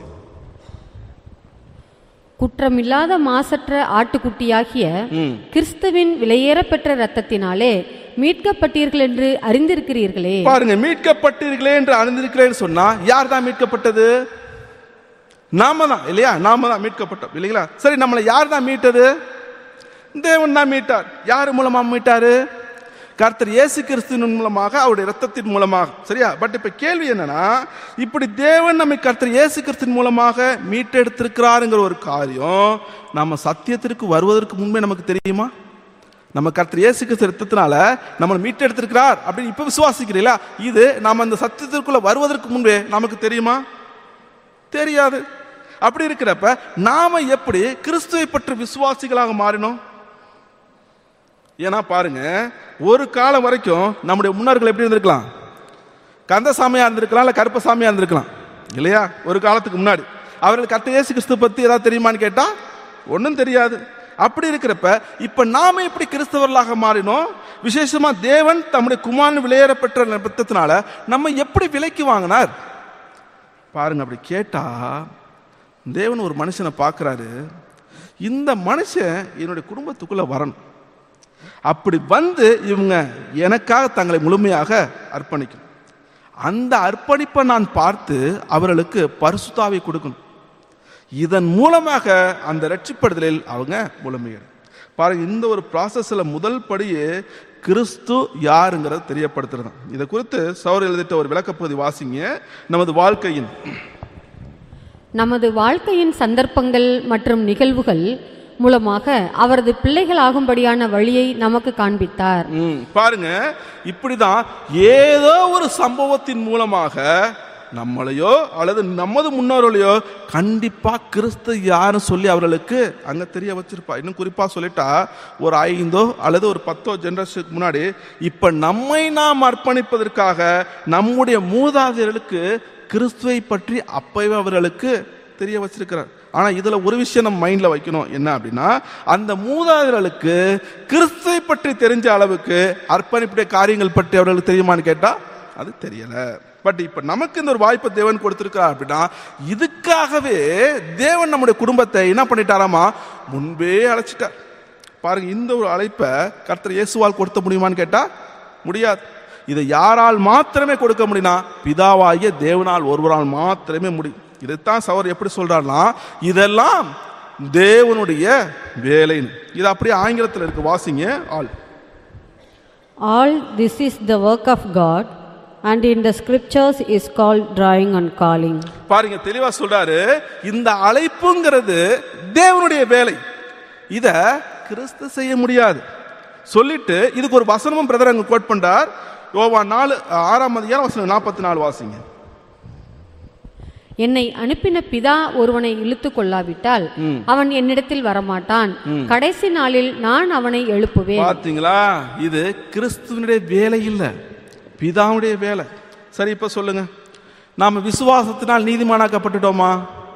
குற்றமில்லாத மாசற்ற ஆட்டுக்குட்டியாகிய ம். கிறிஸ்துவின் விலையேறப்பெற்ற இரத்தத்தினாலே மீட்கப்பட்டீர்கள் என்று அறிந்திருக்கிறீர்களே பாருங்க மீட்கப்பட்டீர்களே என்று அறிந்திருக்கிறேன்னு சொன்னா யார் தான் மீட்கப்பட்டது நாம தான் இல்லையா நாம தான் மீட்கப்பட்டோம் இல்லைங்களா சரி நம்மளை யார் தான் மீட்டது தேவன் தான் மீட்டார் யார் மூலமா மீட்டாரு கர்த்தர் இயேசு கிறிஸ்துவின் மூலமாக அவருடைய ரத்தத்தின் மூலமாக சரியா பட் இப்ப கேள்வி என்னன்னா இப்படி தேவன் நம்மை கர்த்தர் இயேசு கிறிஸ்துவின் மூலமாக மீட்டெடுத்திருக்கிறாருங்கிற ஒரு காரியம் நம்ம சத்தியத்திற்கு வருவதற்கு முன்பே நமக்கு தெரியுமா நம்ம கர்த்தர் இயேசு கிறிஸ்து ரத்தத்தினால நம்மளை மீட்டெடுத்திருக்கிறார் அப்படின்னு இப்ப விசுவாசிக்கிறீங்களா இது நாம அந்த சத்தியத்திற்குள்ள வருவதற்கு முன்பே நமக்கு தெரியுமா தெரியாது அப்படி இருக்கிறப்ப நாம எப்படி கிறிஸ்துவை பற்றி விசுவாசிகளாக மாறினோம் ஏன்னா பாருங்க ஒரு காலம் வரைக்கும் நம்முடைய முன்னோர்கள் எப்படி இருந்திருக்கலாம் கந்தசாமியா இருந்திருக்கலாம் இல்ல கருப்பசாமியா இருந்திருக்கலாம் இல்லையா ஒரு காலத்துக்கு முன்னாடி அவர்களுக்கு கர்த்தர் இயேசு கிறிஸ்து பத்தி ஏதாவது தெரியுமான்னு கேட்டா ஒன்றும் தெரியாது அப்படி இருக்கிறப்ப இப்ப நாம எப்படி கிறிஸ்தவர்களாக மாறினோம் விசேஷமா தேவன் தம்முடைய குமாரன் விலையேற பெற்ற நிமித்தத்தினால நம்ம எப்படி விலைக்கு வாங்கினார் பாருங்க அப்படி கேட்டா தேவன் ஒரு மனுஷனை பார்க்கறாரு இந்த மனுஷன் என்னுடைய குடும்பத்துக்குள்ள வரணும் அப்படி வந்து இவங்க எனக்காக தங்களை முழுமையாக அர்ப்பணிக்கணும் அந்த அர்ப்பணிப்பை நான் பார்த்து அவர்களுக்கு பரிசுத்தாவை கொடுக்கணும் இதன் மூலமாக அந்த ரட்சிப்படுதலில் அவங்க முழுமையிடும் பாருங்க இந்த ஒரு ப்ராசஸ்ல முதல் படியே கிறிஸ்து யாருங்கிறத தெரியப்படுத்துறது இதை குறித்து சௌர் எழுதிட்ட ஒரு விளக்கப்பகுதி வாசிங்க நமது வாழ்க்கையின் நமது வாழ்க்கையின் சந்தர்ப்பங்கள் மற்றும் நிகழ்வுகள் மூலமாக அவரது பிள்ளைகளாகும்படியான வழியை நமக்கு காண்பித்தார் ம், பாருங்க இப்படிதான் ஏதோ ஒரு சம்பவத்தின் மூலமாக நம்மளையோ அல்லது நமது முன்னோர்களையோ கண்டிப்பா கிறிஸ்து யாருன்னு சொல்லி அவர்களுக்கு அங்க தெரிய வச்சிருப்பா இன்னும் குறிப்பா சொல்லிட்டா ஒரு ஐந்தோ அல்லது ஒரு பத்தோ ஜெனரேஷனுக்கு முன்னாடி இப்ப நம்மை நாம் அர்ப்பணிப்பதற்காக நம்முடைய மூதாதையர்களுக்கு கிறிஸ்துவை பற்றி அப்பவே அவர்களுக்கு தெரிய வச்சிருக்கிறார் ஆனா இதுல ஒரு விஷயம் நம்ம மைண்ட்ல வைக்கணும் என்ன அப்படின்னா அந்த மூதாதையர்களுக்கு கிறிஸ்துவை பற்றி தெரிஞ்ச அளவுக்கு அர்ப்பணிப்புடைய காரியங்கள் பற்றி அவர்களுக்கு தெரியுமான்னு கேட்டா அது தெரியல பட் இப்ப நமக்கு இந்த ஒரு வாய்ப்பை தேவன் கொடுத்திருக்கிறார் அப்படின்னா இதுக்காகவே தேவன் நம்முடைய குடும்பத்தை என்ன பண்ணிட்டாராமா முன்பே அழைச்சிட்டார் பாருங்க இந்த ஒரு அழைப்பை கர்த்தர் இயேசுவால் கொடுத்த முடியுமான்னு கேட்டா முடியாது இதை யாரால் மாத்திரமே கொடுக்க முடியும்னா பிதாவாகிய தேவனால் ஒருவரால் மாத்திரமே முடியும் இதைத்தான் சவர் எப்படி சொல்றாருன்னா இதெல்லாம் தேவனுடைய வேலைன்னு இது அப்படியே ஆங்கிலத்தில் இருக்கு வாசிங்க all All this is the work of God, and in the scriptures is called drawing and calling. பாருங்க தெளிவா சொல்றாரு இந்த அழைப்புங்கிறது தேவனுடைய வேலை இத கிறிஸ்து செய்ய முடியாது சொல்லிட்டு இதுக்கு ஒரு வசனமும் பிரதர் அங்க கோட் பண்றார் யோவா நாலு ஆறாம் அதிகாரம் வசனம் நாற்பத்தி நாலு வாசிங்க என்னை அனுப்பின பிதா ஒருவனை இழுத்து கொள்ளாவிட்டால் அவன் என்னிடத்தில் வரமாட்டான் கடைசி நாளில் நான் அவனை எழுப்புவேன் பாத்தீங்களா இது கிறிஸ்துவனுடைய வேலை இல்ல பிதாவுடைய வேலை சரி இப்ப சொல்லுங்க நாம விசுவாசத்தினால் நீதிமானாக்கப்பட்டுட்டோமா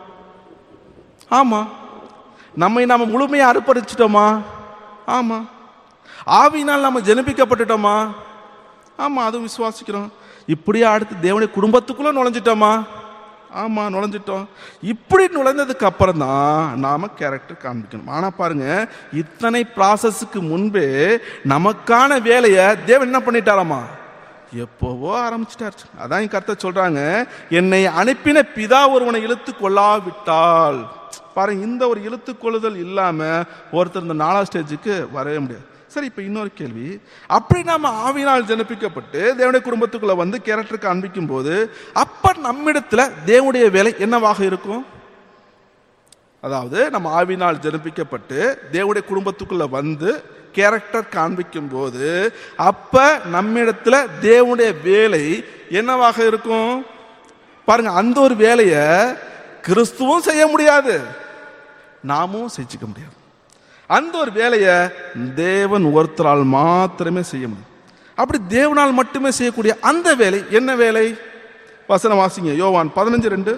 ஆமா நம்மை நாம முழுமையா அர்ப்பணிச்சிட்டோமா ஆமா ஆவியினால் நாம ஜெனிப்பிக்கப்பட்டுட்டோமா ஆமா அதுவும் விசுவாசிக்கிறோம் இப்படியே அடுத்து தேவனுடைய குடும்பத்துக்குள்ள நுழைஞ்சிட்டோமா ஆமா நுழைஞ்சிட்டோம் இப்படி நுழைஞ்சதுக்கு அப்புறம் தான் நாம கேரக்டர் காண்பிக்கணும் ஆனா பாருங்க இத்தனை ப்ராசஸ்க்கு முன்பே நமக்கான வேலையை தேவன் என்ன பண்ணிட்டாராமா எப்போவோ ஆரம்பிச்சிட்டாரு அதான் என் கருத்தை சொல்றாங்க என்னை அனுப்பின பிதா ஒருவனை இழுத்து கொள்ளாவிட்டால் பாருங்க இந்த ஒரு இழுத்து கொள்ளுதல் இல்லாம ஒருத்தர் இந்த நாலாம் ஸ்டேஜுக்கு வரவே முடியாது சரி இப்ப இன்னொரு கேள்வி அப்படி நாம ஆவினால் ஜனப்பிக்கப்பட்டு தேவனுடைய குடும்பத்துக்குள்ள வந்து கேரக்டருக்கு அன்பிக்கும் போது அப்ப நம்மிடத்துல தேவனுடைய வேலை என்னவாக இருக்கும் அதாவது நம்ம ஆவினால் ஜனிப்பிக்கப்பட்டு தேவனுடைய குடும்பத்துக்குள்ள வந்து கேரக்டர் காண்பிக்கும் போது அப்ப நம்மிடத்துல தேவனுடைய வேலை என்னவாக இருக்கும் பாருங்க அந்த ஒரு வேலையை கிறிஸ்துவும் செய்ய முடியாது நாமும் செஞ்சுக்க முடியாது அந்த ஒரு வேலையை தேவன் ஒருத்தரால் மாத்திரமே செய்ய முடியும் அப்படி தேவனால் மட்டுமே செய்யக்கூடிய அந்த வேலை என்ன வேலை வசனம் வாசிங்க யோவான் பதினஞ்சு ரெண்டு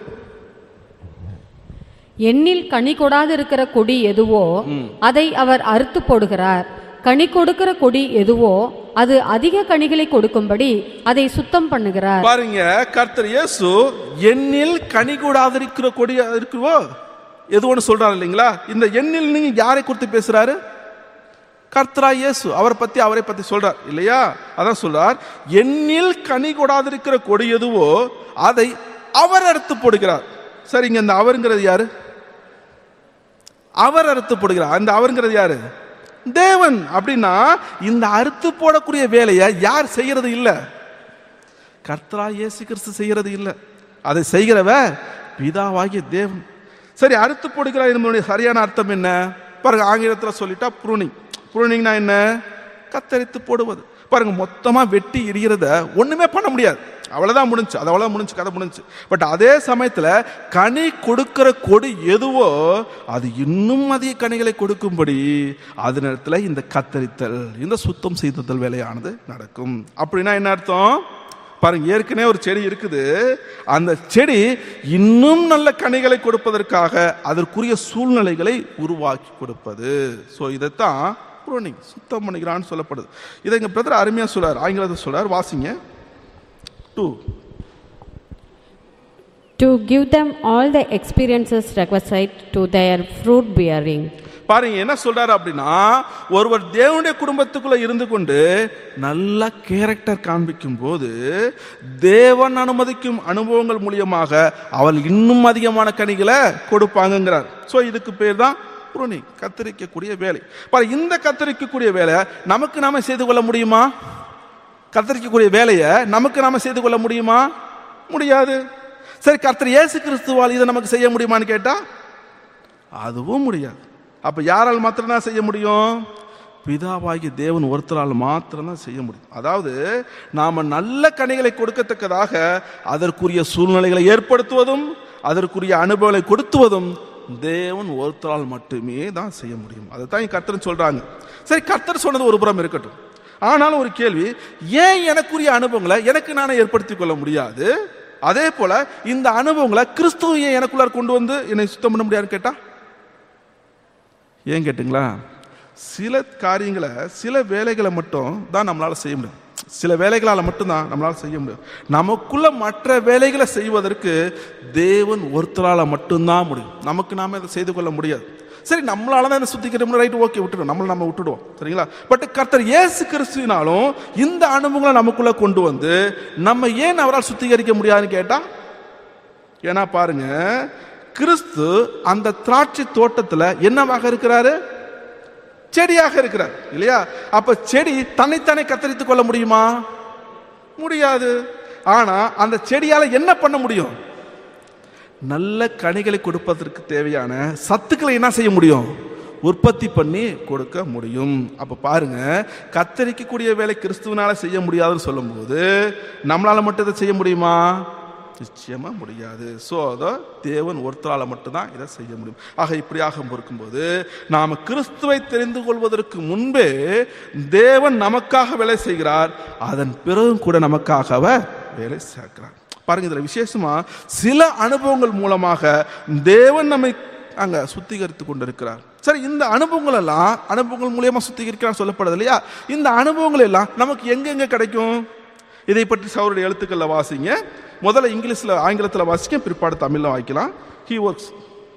எண்ணில் கனி கொடாது இருக்கிற கொடி எதுவோ அதை அவர் அறுத்து போடுகிறார் கனி கொடுக்கிற கொடி எதுவோ அது அதிக கனிகளை கொடுக்கும்படி அதை சுத்தம் பண்ணுகிறார் பாருங்க கர்த்தர் இயேசு எண்ணில் கனி கூடாதிருக்கிற கொடி இருக்குவோ எது ஒன்று சொல்றாரு இல்லைங்களா இந்த எண்ணில் நீங்க யாரை குறித்து பேசுறாரு கர்த்தரா இயேசு அவரை பத்தி அவரை பத்தி சொல்றார் இல்லையா அதான் சொல்றார் எண்ணில் கனி கொடாதிருக்கிற கொடி எதுவோ அதை அவர் அறுத்து போடுகிறார் சரிங்க இந்த அவருங்கிறது யாரு அவர் அறுத்து போடுகிறார் அந்த அவருங்கிறது யாரு தேவன் அப்படின்னா இந்த அறுத்து போடக்கூடிய வேலையை யார் செய்யறது இல்லை கர்த்தரா இயேசு கிறிஸ்து செய்யறது இல்லை அதை செய்கிறவ பிதாவாகிய தேவன் சரி அறுத்து போடுகிறார் என்பதனுடைய சரியான அர்த்தம் என்ன பாருங்க ஆங்கிலத்தில் சொல்லிட்டா ப்ரூனிங் ப்ரூனிங்னா என்ன கத்தரித்து போடுவது பாருங்க மொத்தமா வெட்டி எரியறத ஒண்ணுமே பண்ண முடியாது அவ்வளவுதான் முடிஞ்சு அது அவ்வளவு முடிஞ்சு கதை முடிஞ்சு பட் அதே சமயத்துல கனி கொடுக்கிற கொடி எதுவோ அது இன்னும் அதிக கனிகளை கொடுக்கும்படி அது நேரத்துல இந்த கத்தரித்தல் இந்த சுத்தம் செய்தல் வேலையானது நடக்கும் அப்படின்னா என்ன அர்த்தம் பாருங்க ஏற்கனவே ஒரு செடி இருக்குது அந்த செடி இன்னும் நல்ல கனிகளை கொடுப்பதற்காக அதற்குரிய சூழ்நிலைகளை உருவாக்கி கொடுப்பது ஸோ இதைத்தான் ப்ரூனிங் சுத்தம் பண்ணிக்கிறான்னு சொல்லப்படுது இதை எங்க பிரதர் அருமையா சொல்றார் ஆங்கிலத்தை சொல்றார் வாசிங்க to To give them all the experiences requisite to their fruit bearing. பாருங்க என்ன சொல்றாரு அப்படின்னா ஒருவர் தேவனுடைய குடும்பத்துக்குள்ள இருந்து கொண்டு நல்ல கேரக்டர் காண்பிக்கும் போது தேவன் அனுமதிக்கும் அனுபவங்கள் மூலியமாக அவள் இன்னும் அதிகமான கனிகளை கொடுப்பாங்கங்கிறார் சோ இதுக்கு பேர் தான் புருனி கத்தரிக்கக்கூடிய வேலை பாரு இந்த கத்தரிக்கக்கூடிய வேலை நமக்கு நாம செய்து கொள்ள முடியுமா கத்தரிக்கக்கூடிய வேலையை நமக்கு நாம செய்து கொள்ள முடியுமா முடியாது சரி கர்த்தர் இயேசு கிறிஸ்துவால் இதை நமக்கு செய்ய முடியுமான்னு கேட்டா அதுவும் முடியாது அப்ப யாரால் மாத்திரம்தான் செய்ய முடியும் பிதாவாகிய தேவன் ஒருத்தரால் மாத்திரம்தான் செய்ய முடியும் அதாவது நாம நல்ல கனிகளை கொடுக்கத்தக்கதாக அதற்குரிய சூழ்நிலைகளை ஏற்படுத்துவதும் அதற்குரிய அனுபவங்களை கொடுத்துவதும் தேவன் ஒருத்தரால் மட்டுமே தான் செய்ய முடியும் அதை தான் கர்த்தர் சொல்றாங்க சரி கர்த்தர் சொன்னது ஒரு புறம் இருக்கட்டும் ஆனாலும் ஒரு கேள்வி ஏன் எனக்குரிய அனுபவங்களை எனக்கு நானே ஏற்படுத்திக் கொள்ள முடியாது அதே போல இந்த அனுபவங்களை கிறிஸ்துவ ஏன் எனக்குள்ளார் கொண்டு வந்து என்னை சுத்தம் பண்ண முடியாதுன்னு கேட்டா ஏன் கேட்டுங்களா சில காரியங்களை சில வேலைகளை மட்டும் தான் நம்மளால செய்ய முடியும் சில வேலைகளால் மட்டும்தான் நம்மளால செய்ய முடியும் நமக்குள்ள மற்ற வேலைகளை செய்வதற்கு தேவன் ஒருத்தரால மட்டும்தான் முடியும் நமக்கு நாம இதை செய்து கொள்ள முடியாது சரி நம்மளால தான் இதை சுத்திக்கிட்டோம் ரைட் ஓகே விட்டுடும் நம்மள நம்ம விட்டுடுவோம் சரிங்களா பட் கர்த்தர் இயேசு கிறிஸ்துவினாலும் இந்த அனுபவங்களை நமக்குள்ள கொண்டு வந்து நம்ம ஏன் அவரால் சுத்திகரிக்க முடியாதுன்னு கேட்டா ஏன்னா பாருங்க கிறிஸ்து அந்த திராட்சை தோட்டத்துல என்னவாக இருக்கிறாரு செடியாக இருக்கிறார் இல்லையா அப்ப செடி தன்னைத்தானே கத்தரித்துக் கொள்ள முடியுமா முடியாது ஆனா அந்த செடியால என்ன பண்ண முடியும் நல்ல கனிகளை கொடுப்பதற்கு தேவையான சத்துக்களை என்ன செய்ய முடியும் உற்பத்தி பண்ணி கொடுக்க முடியும் அப்ப பாருங்க கத்தரிக்கக்கூடிய வேலை கிறிஸ்துவனால செய்ய முடியாதுன்னு சொல்லும்போது நம்மளால மட்டும் இதை செய்ய முடியுமா நிச்சயமா முடியாது ஸோ அதை தேவன் ஒருத்தரால மட்டும்தான் இதை செய்ய முடியும் ஆக இப்படியாக இருக்கும்போது நாம கிறிஸ்துவை தெரிந்து கொள்வதற்கு முன்பே தேவன் நமக்காக வேலை செய்கிறார் அதன் பிறகும் கூட நமக்காக அவர் வேலை சேர்க்கிறார் பாருங்க இதுல விசேஷமா சில அனுபவங்கள் மூலமாக தேவன் நம்மை அங்க சுத்திகரித்து கொண்டிருக்கிறார் சரி இந்த அனுபவங்கள் எல்லாம் அனுபவங்கள் மூலியமா சுத்திகரிக்கிறார் சொல்லப்படுது இல்லையா இந்த அனுபவங்கள் எல்லாம் நமக்கு எங்கெங்க கிடைக்கும் இதை பற்றி சௌருடைய எழுத்துக்கள்ல வாசிங்க முதல்ல இங்கிலீஷ்ல ஆங்கிலத்தில் வாசிக்க பிற்பாடு தமிழ்ல வாய்க்கலாம் he works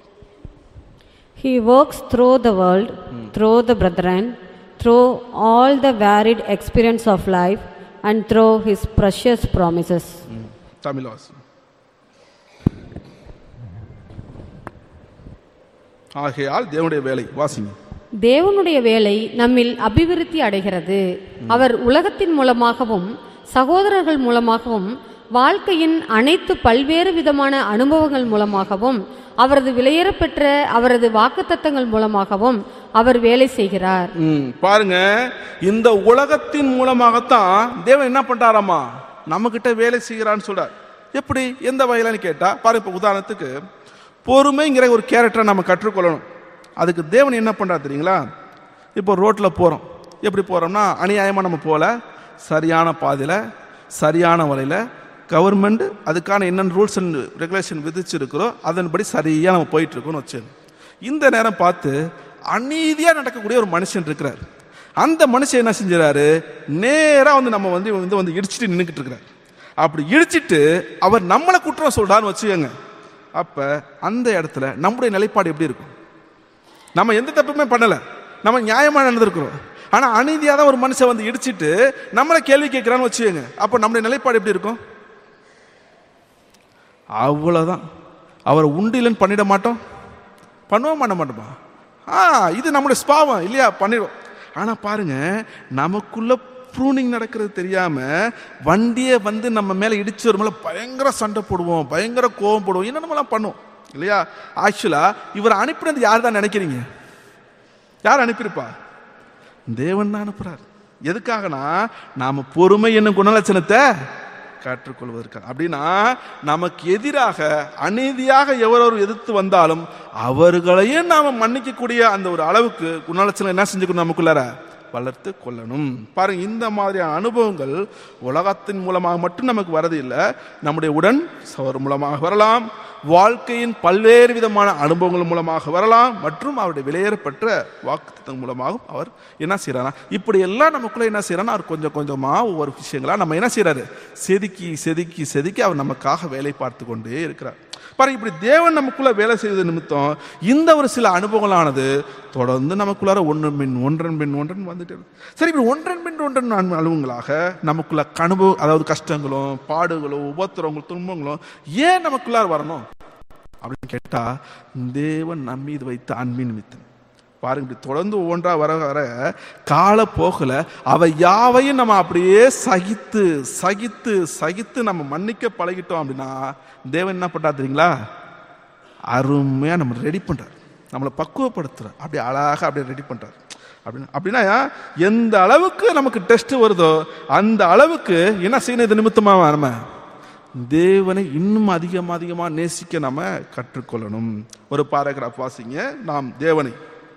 He works through the world, through the brethren, through all the varied experience of life, and through his precious promises. தமிழ் வாசி ஆகையால் தேவனுடைய வேலை வாசிங்க தேவனுடைய வேலை நம்மில் அபிவிருத்தி அடைகிறது அவர் உலகத்தின் மூலமாகவும் சகோதரர்கள் மூலமாகவும் வாழ்க்கையின் அனைத்து பல்வேறு விதமான அனுபவங்கள் மூலமாகவும் அவரது விலையேறப்பெற்ற அவரது வாக்குத்தத்தங்கள் மூலமாகவும் அவர் வேலை செய்கிறார் ம், பாருங்க இந்த உலகத்தின் மூலமாகத்தான் தேவன் என்ன பண்றாராமா நம்ம கிட்ட வேலை செய்கிறான்னு சொல்றார் எப்படி எந்த வகையிலன்னு கேட்டா பாருங்க இப்ப உதாரணத்துக்கு பொறுமைங்கிற ஒரு கேரக்டரை நம்ம கற்றுக்கொள்ளணும் அதுக்கு தேவன் என்ன பண்றார் தெரியுங்களா இப்போ ரோட்ல போறோம் எப்படி போறோம்னா அநியாயமா நம்ம போல சரியான பாதையில சரியான வழியில கவர்மெண்ட் அதுக்கான என்னென்ன ரூல்ஸ் அண்ட் ரெகுலேஷன் விதிச்சிருக்கிறோ அதன்படி சரியா நம்ம போயிட்டு இருக்கோம்னு வச்சு இந்த நேரம் பார்த்து அநீதியா நடக்கக்கூடிய ஒரு மனுஷன் இருக்கிறார் அந்த மனுஷன் என்ன செஞ்சுறாரு நேரா வந்து நம்ம வந்து வந்து வந்து இடிச்சிட்டு நின்றுக்கிட்டு இருக்கிறார் அப்படி இடிச்சிட்டு அவர் நம்மளை குற்றம் சொல்றான்னு வச்சுக்கோங்க அப்ப அந்த இடத்துல நம்முடைய நிலைப்பாடு எப்படி இருக்கும் நம்ம எந்த தப்புமே பண்ணல நம்ம நியாயமா நடந்திருக்கிறோம் ஆனா அநீதியா தான் ஒரு மனுஷன் வந்து இடிச்சிட்டு நம்மளை கேள்வி கேட்கிறான்னு வச்சுக்கோங்க அப்ப நம்முடைய நிலைப்பாடு எப்படி இருக்கும் அவ்வளவுதான் அவரை உண்டிலன்னு பண்ணிட மாட்டோம் பண்ணுவோம் பண்ண மாட்டோமா ஆ இது நம்முடைய ஸ்பாவம் இல்லையா பண்ணிடுவோம் ஆனா பாருங்க நமக்குள்ள ப்ரூனிங் நடக்கிறது தெரியாம வண்டியை வந்து நம்ம மேல இடிச்சு ஒரு மேல பயங்கர சண்டை போடுவோம் பயங்கர கோவம் போடுவோம் என்னென்னலாம் பண்ணுவோம் இல்லையா ஆக்சுவலா இவர் அனுப்பினது யார் தான் நினைக்கிறீங்க யார் அனுப்பியிருப்பா தேவன் தான் அனுப்புறார் எதுக்காகனா நாம பொறுமை என்னும் குணலட்சணத்தை கற்றுக்கொள்வதற்கு அப்படின்னா நமக்கு எதிராக அநீதியாக எவரொரு எதிர்த்து வந்தாலும் அவர்களையும் நாம மன்னிக்கக்கூடிய அந்த ஒரு அளவுக்கு குணலட்சணம் என்ன செஞ்சுக்கணும் நமக்குள்ளார வளர்த்து கொள்ளணும் பாருங்க இந்த மாதிரியான அனுபவங்கள் உலகத்தின் மூலமாக மட்டும் நமக்கு வரது இல்லை நம்முடைய உடன் சவர் மூலமாக வரலாம் வாழ்க்கையின் பல்வேறு விதமான அனுபவங்கள் மூலமாக வரலாம் மற்றும் அவருடைய விலையேறப்பட்ட வாக்குத்தத்தம் மூலமாகவும் அவர் என்ன செய்யறாரா இப்படி எல்லாம் நமக்குள்ள என்ன செய்யறாருன்னா அவர் கொஞ்சம் கொஞ்சமா ஒவ்வொரு விஷயங்களா நம்ம என்ன செய்யறாரு செதுக்கி செதுக்கி செதுக்கி அவர் நமக்காக வேலை பார்த்து கொண்டே இருக்கிறார் பாருங்க இப்படி தேவன் நமக்குள்ள வேலை செய்வது நிமித்தம் இந்த ஒரு சில அனுபவங்களானது தொடர்ந்து நமக்குள்ளார ஒன்றன் பின் ஒன்றன் பின் ஒன்றன் வந்துட்டு இருக்கு. சரி இப்படி ஒன்றன் பின் ஒன்றன் அனு- அனுபவங்களாக நமக்குள்ள கனுபவம் அதாவது கஷ்டங்களும் பாடுகளும் உபத்திரங்களும் துன்பங்களும் ஏன் நமக்குள்ளார வரணும் அப்படின்னு கேட்டா தேவன் நம்மீது வைத்த அன்பின் நிமித்தம் பாருங்க இப்படி தொடர்ந்து ஒவ்வொன்றா வர வர காலப்போக்கில் அவை யாவையும் நம்ம அப்படியே சகித்து சகித்து சகித்து நம்ம மன்னிக்க பழகிட்டோம் அப்படின்னா தேவன் என்ன பண்ணா தெரியுங்களா அருமையா நம்ம ரெடி பண்றார் நம்மளை பக்குவப்படுத்துறார் அப்படி அழகாக அப்படியே ரெடி பண்றார் அப்படின்னா அப்படின்னா எந்த அளவுக்கு நமக்கு டெஸ்ட் வருதோ அந்த அளவுக்கு என்ன செய்யணும் இது நிமித்தமா நம்ம தேவனை இன்னும் அதிகம் அதிகமாக நேசிக்க நம்ம கற்றுக்கொள்ளணும் ஒரு பாராகிராஃப் வாசிங்க நாம் தேவனை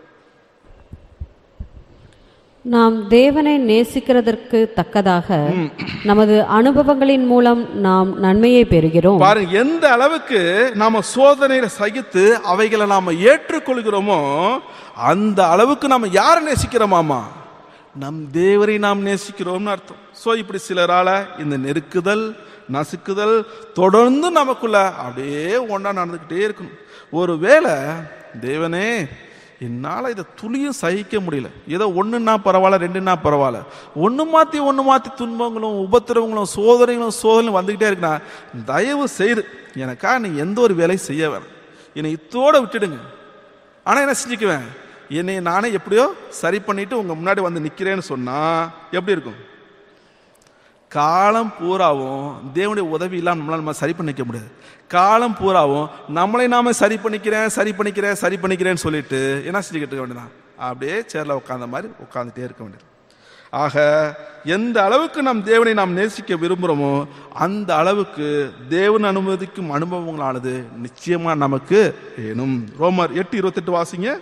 நாம் தேவனை நேசிக்கிறதற்கு தக்கதாக நமது அனுபவங்களின் மூலம் நாம் நன்மையை பெறுகிறோம் பாருங்க எந்த அளவுக்கு நாம சோதனையில சகித்து அவைகளை நாம ஏற்றுக்கொள்கிறோமோ அந்த அளவுக்கு நாம யாரை நேசிக்கிறோமாமா நம் தேவரை நாம் நேசிக்கிறோம்னு அர்த்தம் சோ இப்படி சிலரால இந்த நெருக்குதல் நசுக்குதல் தொடர்ந்து நமக்குள்ள அப்படியே ஒன்றா நடந்துக்கிட்டே இருக்கணும் ஒருவேளை தேவனே என்னால் இதை துளியும் சகிக்க முடியல ஏதோ ஒன்றுன்னா பரவாயில்ல ரெண்டுன்னா பரவாயில்ல ஒன்று மாற்றி ஒன்று மாற்றி துன்பங்களும் உபத்திரவங்களும் சோதனைகளும் சோதனையும் வந்துக்கிட்டே இருக்குன்னா தயவு செய்து எனக்கா நீ எந்த ஒரு வேலையும் செய்ய வேணாம் என்னை இத்தோட விட்டுடுங்க ஆனால் என்ன செஞ்சுக்குவேன் என்னை நானே எப்படியோ சரி பண்ணிட்டு உங்கள் முன்னாடி வந்து நிற்கிறேன்னு சொன்னால் எப்படி இருக்கும் காலம் பூராவும் தேவனுடைய உதவி இல்லாம நம்மளால நம்ம சரி பண்ணிக்க முடியாது காலம் பூராவும் நம்மளை நாம சரி பண்ணிக்கிறேன் சரி பண்ணிக்கிறேன் சரி பண்ணிக்கிறேன்னு சொல்லிட்டு என்ன செஞ்சுக்கிட்டு இருக்க வேண்டியதான் அப்படியே சேர்ல உட்கார்ந்த மாதிரி உட்காந்துட்டே இருக்க வேண்டியது ஆக எந்த அளவுக்கு நாம் தேவனை நாம் நேசிக்க விரும்புகிறோமோ அந்த அளவுக்கு தேவன் அனுமதிக்கும் அனுபவங்களானது நிச்சயமா நமக்கு வேணும் ரோமர் எட்டு இருபத்தெட்டு வாசிங்க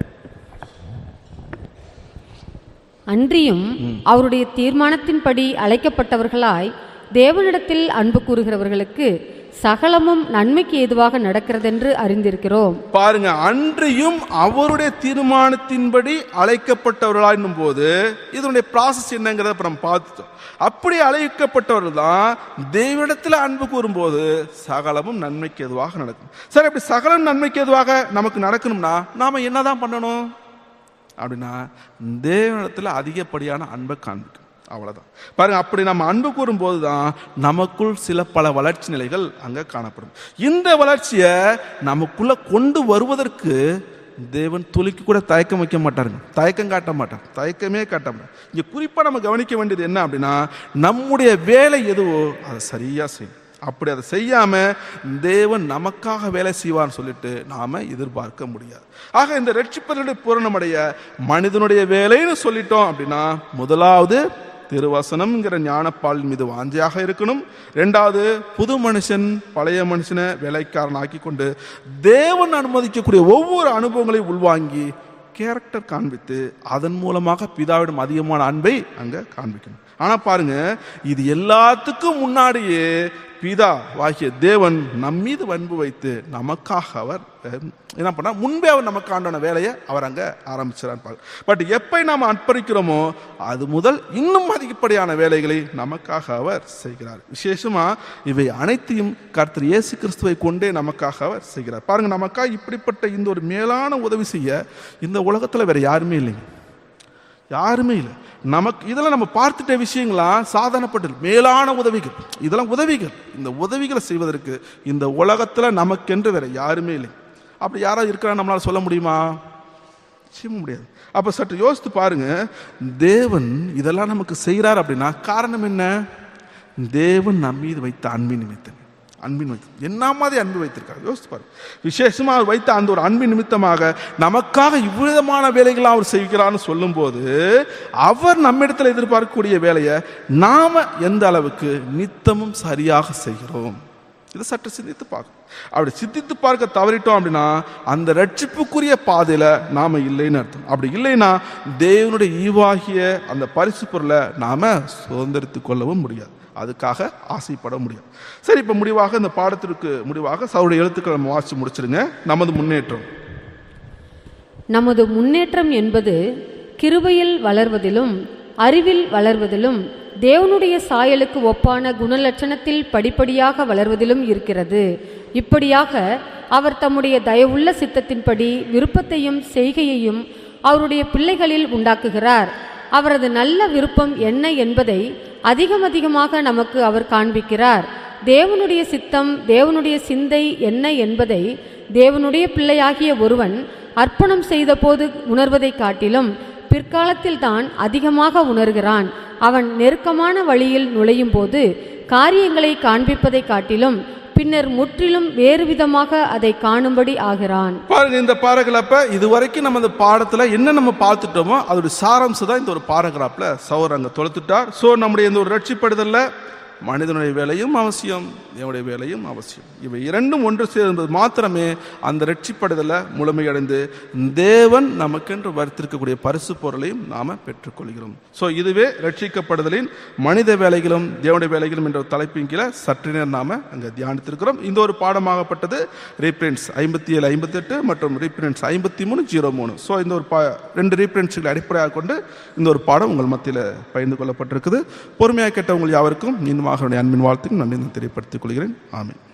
அன்றியும் அவருடைய தீர்மானத்தின்படி அழைக்கப்பட்டவர்களாய் தேவனிடத்தில் அன்பு கூறுகிறவர்களுக்கு சகலமும் நன்மைக்கு ஏதுவாக நடக்கிறதென்று அறிந்திருக்கிறோம் பாருங்க அன்றியும் அவருடைய தீர்மானத்தின்படி அழைக்கப்பட்டவர்களாயினும் போது இதனுடைய ப்ராசஸ் என்னங்கிறத இப்ப நம்ம பார்த்துட்டோம் அப்படி அழைக்கப்பட்டவர்கள் தான் தெய்வனிடத்தில் அன்பு கூறும்போது சகலமும் நன்மைக்கு எதுவாக நடக்கும் சரி அப்படி சகலம் நன்மைக்கு எதுவாக நமக்கு நடக்கணும்னா நாம என்னதான் பண்ணணும் அப்படின்னா தேவனிடத்தில் அதிகப்படியான அன்பை காண்பிக்கும் அவ்வளவுதான் பாருங்க அப்படி நம்ம அன்பு கூறும்போது தான் நமக்குள் சில பல வளர்ச்சி நிலைகள் அங்க காணப்படும் இந்த வளர்ச்சியை நமக்குள்ள கொண்டு வருவதற்கு தேவன் துளிக்கு கூட தயக்கம் வைக்க மாட்டாருங்க தயக்கம் காட்ட மாட்டார் தயக்கமே காட்ட மாட்டார் இங்க குறிப்பா நம்ம கவனிக்க வேண்டியது என்ன அப்படின்னா நம்முடைய வேலை எதுவோ அதை சரியா செய்யும் அப்படி அதை செய்யாம தேவன் நமக்காக வேலை செய்வார்னு சொல்லிட்டு நாம எதிர்பார்க்க முடியாது ஆக இந்த ரட்சிப்பதனுடைய பூரணமடைய மனிதனுடைய வேலைன்னு சொல்லிட்டோம் அப்படின்னா முதலாவது திருவசனம்ங்கிற ஞானப்பால் மீது வாஞ்சையாக இருக்கணும் ரெண்டாவது புது மனுஷன் பழைய மனுஷனை வேலைக்காரனாக்கி கொண்டு தேவன் அனுமதிக்கக்கூடிய ஒவ்வொரு அனுபவங்களையும் உள்வாங்கி கேரக்டர் காண்பித்து அதன் மூலமாக பிதாவிடம் அதிகமான அன்பை அங்க காண்பிக்கணும் ஆனா பாருங்க இது எல்லாத்துக்கும் முன்னாடியே பிதா வாகிய தேவன் நம் மீது அன்பு வைத்து நமக்காக அவர் அஹ், என்ன பண்ணா முன்பே அவர் நமக்கு ஆண்டான வேலையை அவர் அங்க ஆரம்பிச்சார் பட் எப்ப நாம் அர்ப்பணிக்கிறோமோ அது முதல் இன்னும் அதிகப்படியான வேலைகளை நமக்காக அவர் செய்கிறார் விசேஷமா இவை அனைத்தையும் கர்த்தர் இயேசு கிறிஸ்துவை கொண்டே நமக்காக அவர் செய்கிறார் பாருங்க நமக்காக இப்படிப்பட்ட இந்த ஒரு மேலான உதவி செய்ய இந்த உலகத்துல வேற யாருமே இல்லைங்க யாருமே இல்லை நமக்கு இதெல்லாம் நம்ம பார்த்துட்ட விஷயங்களா சாதாரணப்பட்டது மேலான உதவிகள் இதெல்லாம் உதவிகள் இந்த உதவிகளை செய்வதற்கு இந்த உலகத்துல நமக்கென்று வேற யாருமே இல்லை அப்படி யாராவது இருக்கிறா நம்மளால சொல்ல முடியுமா நிச்சயமா முடியாது அப்ப சற்று யோசித்து பாருங்க தேவன் இதெல்லாம் நமக்கு செய்கிறார் அப்படின்னா காரணம் என்ன தேவன் நம் மீது வைத்த அன்பின் நிமித்தம் அன்பின் வைத்து என்ன மாதிரி அன்பு வைத்திருக்கார் யோசித்து பாரு விசேஷமா அவர் வைத்த அந்த ஒரு அன்பின் நிமித்தமாக நமக்காக இவ்விதமான வேலைகளை அவர் செய்கிறான்னு சொல்லும்போது அவர் நம்மிடத்தில் எதிர்பார்க்கக்கூடிய வேலையை நாம எந்த அளவுக்கு நித்தமும் சரியாக செய்கிறோம் இதை சற்று சிந்தித்து பார்க்கணும் அப்படி சிந்தித்து பார்க்க தவறிட்டோம் அப்படின்னா அந்த ரட்சிப்புக்குரிய பாதையில நாம இல்லைன்னு அர்த்தம் அப்படி இல்லைன்னா தேவனுடைய ஈவாகிய அந்த பரிசு பொருளை நாம சுதந்திரித்துக் கொள்ளவும் முடியாது அதுக்காக ஆசைப்பட முடியாது சரி இப்ப முடிவாக இந்த பாடத்திற்கு முடிவாக சவுடைய எழுத்துக்களை நம்ம வாசிச்சு முடிச்சிருங்க நமது முன்னேற்றம் நமது முன்னேற்றம் என்பது கிருபையில் வளர்வதிலும் அறிவில் வளர்வதிலும் தேவனுடைய சாயலுக்கு ஒப்பான குணலட்சணத்தில் படிப்படியாக வளர்வதிலும் இருக்கிறது இப்படியாக அவர் தம்முடைய தயவுள்ள சித்தத்தின்படி விருப்பத்தையும் செய்கையையும் அவருடைய பிள்ளைகளில் உண்டாக்குகிறார் அவரது நல்ல விருப்பம் என்ன என்பதை அதிகம் அதிகமாக நமக்கு அவர் காண்பிக்கிறார் தேவனுடைய சித்தம் தேவனுடைய சிந்தை என்ன என்பதை தேவனுடைய பிள்ளையாகிய ஒருவன் அர்ப்பணம் செய்தபோது உணர்வதைக் காட்டிலும் பிற்காலத்தில் தான் அதிகமாக உணர்கிறான் அவன் நெருக்கமான வழியில் நுழையும் போது காரியங்களை காண்பிப்பதைக் காட்டிலும் பின்னர் முற்றிலும் வேறு விதமாக அதை காணும்படி ஆகிறான் பாருங்க இந்த பாராகிராப்ப இது வரைக்கும் நம்ம இந்த பாடத்துல என்ன நம்ம பார்த்துட்டோமோ அதோட சாராம்சம் தான் இந்த ஒரு பாராகிராப்ல சௌர் அங்க தொலைத்துட்டார் ஸோ நம்முடைய இந்த ஒரு ரட்சிப்படுதல்ல மனிதனுடைய வேலையும் அவசியம் தேவனுடைய வேலையும் அவசியம் இவை இரண்டும் ஒன்று சேர்ந்தது மாத்திரமே அந்த ரட்சிப்படுதலை முழுமையடைந்து தேவன் நமக்கென்று வருத்திருக்கக்கூடிய பரிசு பொருளையும் நாம பெற்றுக்கொள்கிறோம் ஸோ இதுவே ரட்சிக்கப்படுதலின் மனித வேலைகளும் தேவனுடைய வேலைகளும் என்ற தலைப்பின் கீழே சற்று நேரம் நாம அங்க தியானித்திருக்கிறோம் இந்த ஒரு பாடமாகப்பட்டது ரீப்ரிண்ட்ஸ் ஐம்பத்தி ஏழு ஐம்பத்தெட்டு மற்றும் ரீப்ரிண்ட்ஸ் ஐம்பத்தி மூணு ஜீரோ மூணு ஸோ இந்த ஒரு பா ரெண்டு ரீப்ரிண்ட்ஸ்களை அடிப்படையாக கொண்டு இந்த ஒரு பாடம் உங்கள் மத்தியில் பகிர்ந்து கொள்ளப்பட்டிருக்குது பொறுமையாக கேட்டவங்கள் யாவருக்கும் இன்னுமாக என்னுடைய அன்பின் வாழ்த்துக்கு நன்றி தெரியப்படுத்திக் கொள்கிறேன் ஆமென்